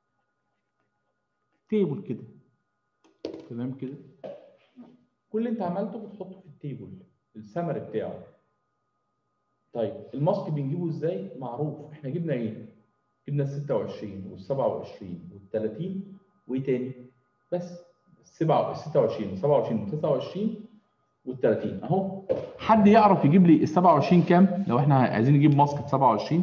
Speaker 1: تيبل كده تمام كده كل اللي انت عملته بتحطه في التيبل السمري بتاعه طيب الماسك بنجيبه ازاي معروف احنا جبنا ايه جبنا ال 26 وال 27 وال 30 وايه تاني بس 7 26 و 27 و 29 وال 30 اهو حد يعرف يجيب لي ال 27 كام لو احنا عايزين نجيب ماسك ب 27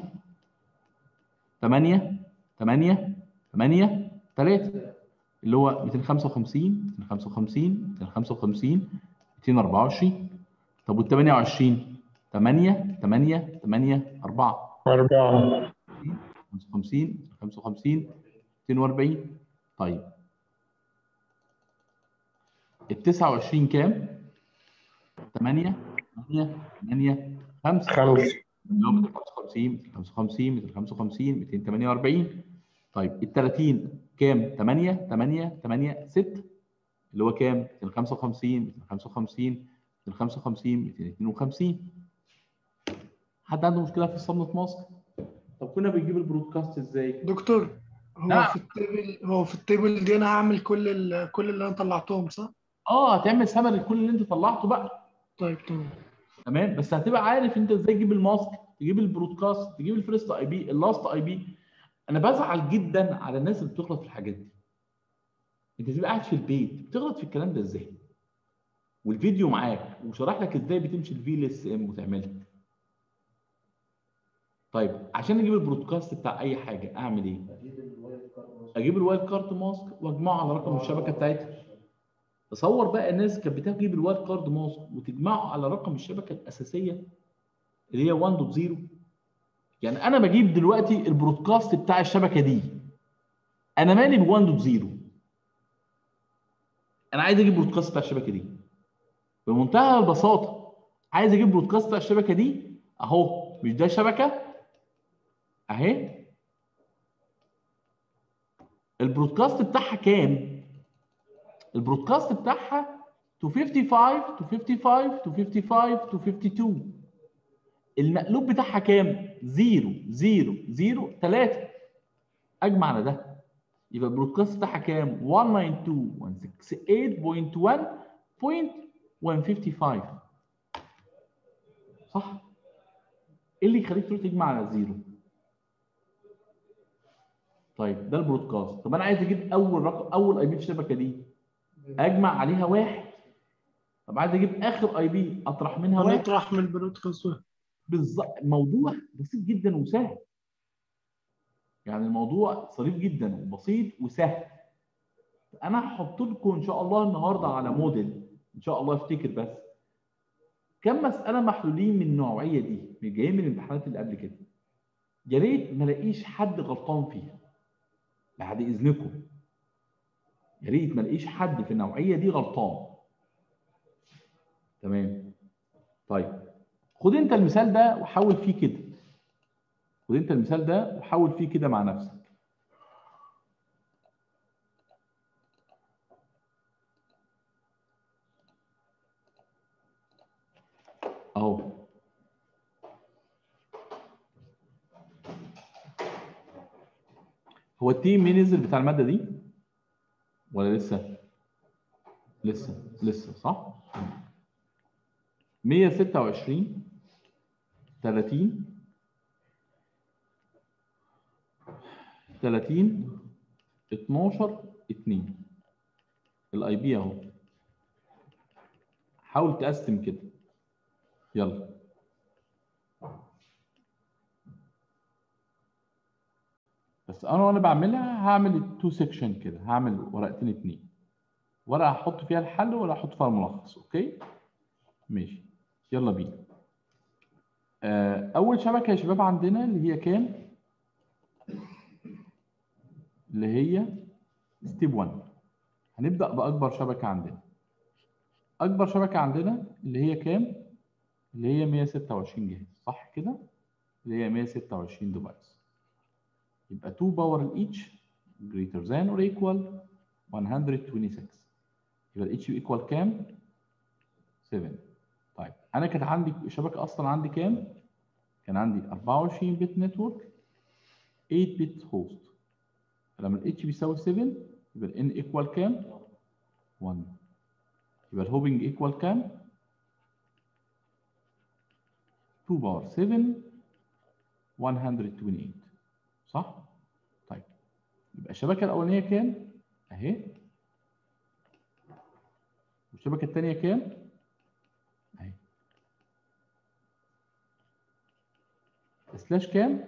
Speaker 1: 8 8 8 3 اللي هو 255 255 255 224 طب وال 28 8 8 8 4
Speaker 4: أربعة
Speaker 1: 55 55 240 طيب ال 29 كام؟ 8 8 8 5
Speaker 4: خمسة
Speaker 1: اللي هو 255 255 255 248 طيب ال 30 كام؟ 8 8 8 6 اللي هو كام؟ 255 255 255 252 حد عنده مشكله في صمت مصر؟ طب كنا بنجيب البرودكاست ازاي؟
Speaker 6: دكتور هو
Speaker 1: نعم.
Speaker 6: في التيبل هو في التيبل دي انا هعمل كل ال... كل اللي انا طلعتهم صح؟
Speaker 1: اه هتعمل سمري كل اللي انت طلعته بقى
Speaker 6: طيب تمام
Speaker 1: تمام بس هتبقى عارف انت ازاي تجيب الماسك تجيب البرودكاست تجيب الفيرست اي بي اللاست اي بي انا بزعل جدا على الناس اللي بتغلط في الحاجات دي انت تبقى قاعد في البيت بتغلط في الكلام ده ازاي والفيديو معاك وشرح لك ازاي بتمشي الفي ال اس ام وتعملها طيب عشان اجيب البرودكاست بتاع اي حاجه اعمل ايه
Speaker 2: اجيب الوايلد كارد
Speaker 1: اجيب الوايلد كارد ماسك واجمعه على رقم الشبكه بتاعتها تصور بقى الناس كانت بتجيب الوايلد كارد ماسك وتجمعه على رقم الشبكه الاساسيه اللي هي 1.0 يعني انا بجيب دلوقتي البرودكاست بتاع الشبكه دي انا مالي ب 1.0 انا عايز اجيب برودكاست بتاع الشبكه دي بمنتهى البساطه عايز اجيب برودكاست بتاع الشبكه دي اهو مش ده شبكه اهي البرودكاست بتاعها كام البرودكاست بتاعها 255 255 255 252 المقلوب بتاعها كام 0 0 0 3 اجمع على ده يبقى البرودكاست بتاعها كام 192.168.155 صح ايه اللي يخليك تروح تجمع على زيرو طيب ده البرودكاست طب انا عايز اجيب اول رقم اول اي بي في الشبكه دي اجمع عليها واحد طب عايز اجيب اخر اي بي اطرح منها واحد
Speaker 6: ونطرح من البرودكاست ده.
Speaker 1: بالظبط موضوع بسيط جدا وسهل يعني الموضوع صريف جدا وبسيط وسهل انا هحط لكم ان شاء الله النهارده على موديل ان شاء الله افتكر بس كم مساله محلولين من النوعيه دي من جايين من الامتحانات اللي قبل كده يا ريت ما الاقيش حد غلطان فيها بعد اذنكم يا ريت ما الاقيش حد في النوعيه دي غلطان تمام طيب خد انت المثال ده وحاول فيه كده خد انت المثال ده وحاول فيه كده مع نفسك اهو هو التيم مين نزل بتاع الماده دي ولا لسه لسه لسه صح 126 30 30 12 2 الاي بي اهو حاول تقسم كده يلا بس انا وانا بعملها هعمل التو سيكشن كده هعمل ورقتين اتنين ورقه هحط فيها الحل ولا هحط فيها الملخص اوكي ماشي يلا بينا آه، اول شبكه يا شباب عندنا اللي هي كام اللي هي ستيب 1 هنبدا باكبر شبكه عندنا اكبر شبكه عندنا اللي هي كام اللي هي 126 جهاز صح كده اللي هي 126 ديفايس يبقى 2 باور ايتش greater than or equal 126 يبقى الاتش ايكوال كام 7 طيب انا كان عندي الشبكه اصلا عندي كام كان عندي 24 بت نتورك 8 بت هوست فلما الاتش بيساوي 7 يبقى الان ايكوال كام 1 يبقى الهوبنج ايكوال كام 2 باور 7 128 صح طيب يبقى الشبكه الاولانيه كام اهي والشبكه الثانيه كام اهي سلاش كام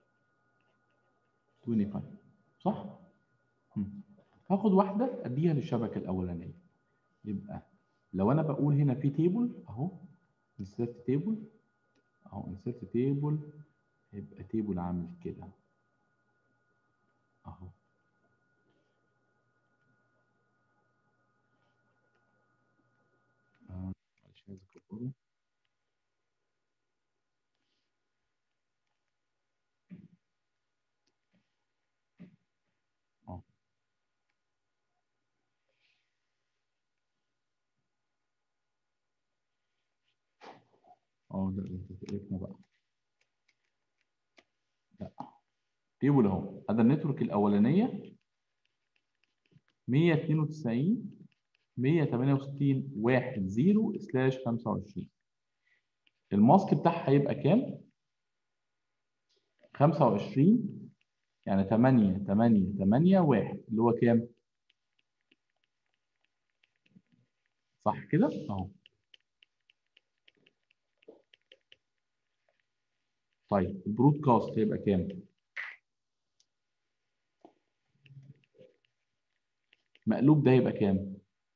Speaker 1: 25 صح هم. هاخد واحده اديها للشبكه الاولانيه يبقى لو انا بقول هنا في تيبل اهو انسرت تيبل اهو انسرت تيبل هيبقى تيبل عامل كده اهو آه، معلش عايز أكبره. اه اه ده انت تقرفنا بقى لا تيبل اهو هذا النتورك الاولانيه 192 168 1 0 سلاش 25 الماسك بتاعها هيبقى كام 25 يعني 8 8 8 1 اللي هو كام؟ صح كده؟ اهو طيب البرودكاست هيبقى كام؟ مقلوب ده هيبقى كام؟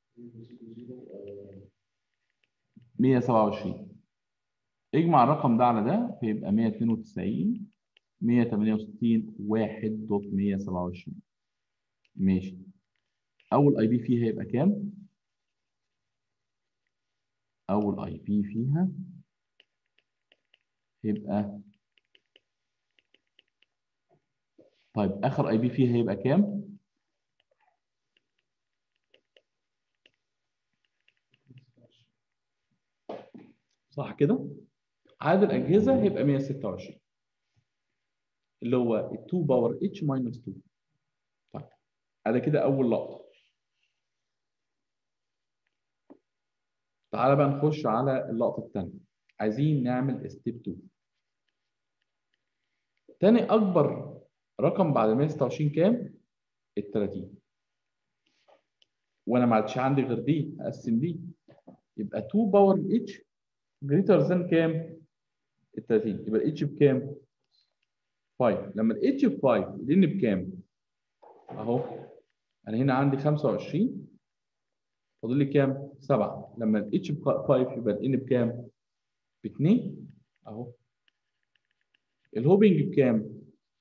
Speaker 1: 127 اجمع الرقم ده على ده فيبقى 192 168 1 دوت 127 ماشي اول اي بي فيها هيبقى كام؟ اول اي بي فيها يبقى طيب اخر اي بي فيها هيبقى كام؟ صح كده؟ عدد الاجهزه هيبقى 126 اللي هو 2 باور اتش ماينس 2 طيب ادي كده اول لقطه تعالى بقى نخش على اللقطه الثانيه عايزين نعمل ستيب 2 تاني اكبر رقم بعد 126 كام؟ ال 30 وانا ما عادش عندي غير دي اقسم دي يبقى 2 باور اتش جريتر ذان كام؟ ال 30 يبقى الاتش بكام؟ 5 لما الاتش ب 5 الان بكام؟ اهو انا هنا عندي 25 فاضل لي كام؟ 7 لما الاتش ب 5 يبقى الان بكام؟ ب 2 اهو الهوبنج بكام؟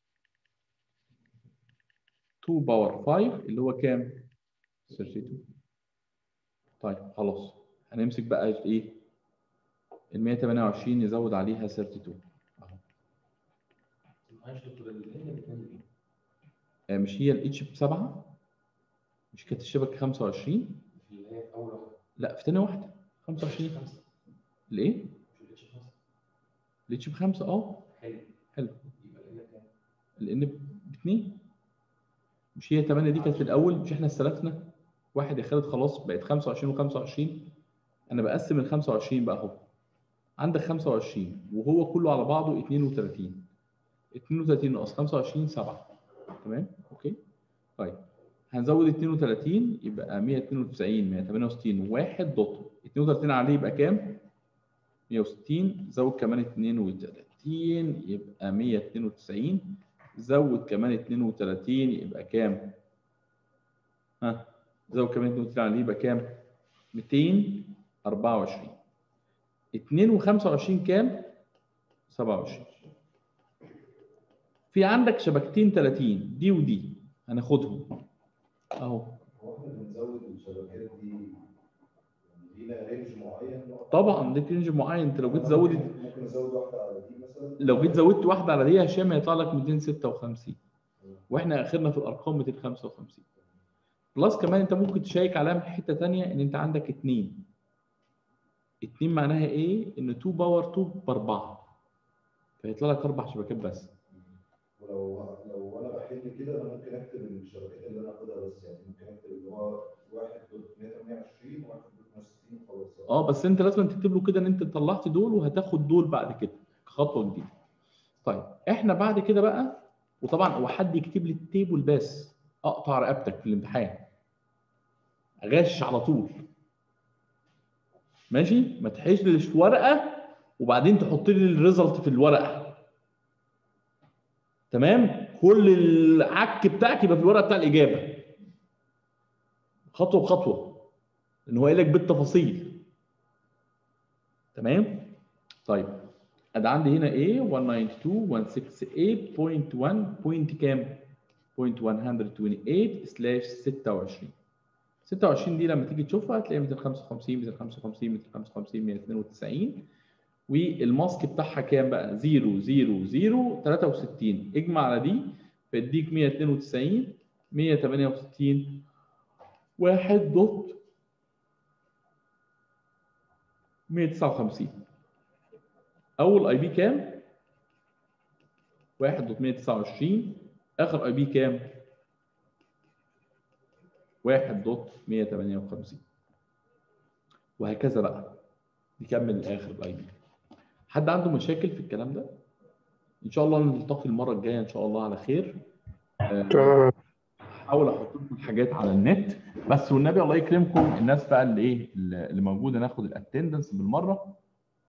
Speaker 1: 2 باور 5 اللي هو كام؟ 32 طيب خلاص هنمسك بقى ايه؟ ال 128 نزود عليها 32 اهو
Speaker 2: معلش دكتور الدنيا بتنزل
Speaker 1: آه، مش هي الاتش ب 7 مش كانت الشبكه 25
Speaker 2: اللي هي في اول واحده
Speaker 1: لا في ثانيه واحده 25
Speaker 2: خمسه
Speaker 1: ليه؟
Speaker 2: مش الاتش خمسه
Speaker 1: الاتش بخمسه اه
Speaker 2: حلو
Speaker 1: حلو
Speaker 2: يبقى لنا كام؟
Speaker 1: لان باثنين مش هي 8 دي كانت في الاول مش احنا استلفنا واحد يا خالد خلاص بقت 25 و25 انا بقسم ال 25 بقى اهو عندك 25 وهو كله على بعضه 32 32 ناقص 25 7 تمام اوكي طيب هنزود 32 يبقى 192 168 1 دوت 32 عليه يبقى كام 160 زود كمان 32 يبقى 192 زود كمان 32 يبقى كام ها زود كمان 32 عليه يبقى كام 224 2 و25 كام 27 في عندك شبكتين 30 دي ودي هناخدهم اهو
Speaker 3: هو احنا بنزود الشبكات دي يعني لينا رينج معين نقطة؟
Speaker 1: طبعا ليك رينج معين انت لو جيت زودت
Speaker 3: ممكن ازود واحده على دي مثلا
Speaker 1: لو جيت زودت واحده على دي يا هشام هيطلع لك 256 واحنا اخرنا في الارقام 255 بلس كمان انت ممكن تشيك عليها من حته ثانيه ان انت عندك اثنين اثنين معناها ايه؟ ان 2 باور 2 باربعه فيطلع لك اربع شبكات بس
Speaker 3: ولو لو انا بحل كده انا ممكن اكتب الشبكات اللي انا اخدها بس يعني ممكن اكتب اللي هو 1.120 و1.160 خلاص
Speaker 1: اه بس انت لازم تكتب له كده ان انت طلعت دول وهتاخد دول بعد كده خطوه جديده طيب احنا بعد كده بقى وطبعا هو حد يكتب لي التيبل بس اقطع رقبتك في الامتحان اغش على طول ماشي ما تحشلش ورقه وبعدين تحط لي الريزلت في الورقه تمام كل العك بتاعك يبقى في الورقه بتاع الاجابه خطوه بخطوه لان هو قايل لك بالتفاصيل تمام طيب ادي عندي هنا ايه 192.168.1 بوينت كام بوينت 128 سلاش 26 26 دي لما تيجي تشوفها هتلاقي 255 255 255 192 والماسك بتاعها كام بقى 0 0 0 63 اجمع على دي فيديك 192 168 1 دوت 159 اول اي بي كام 1 دوت 129 اخر اي بي كام 1 دوت 158 وهكذا بقى نكمل لاخر الاي بي حد عنده مشاكل في الكلام ده ان شاء الله نلتقي المره الجايه ان شاء الله على خير آه،
Speaker 4: تمام
Speaker 1: احاول احط لكم الحاجات على النت بس والنبي الله يكرمكم الناس بقى اللي ايه اللي موجوده ناخد الاتندنس بالمره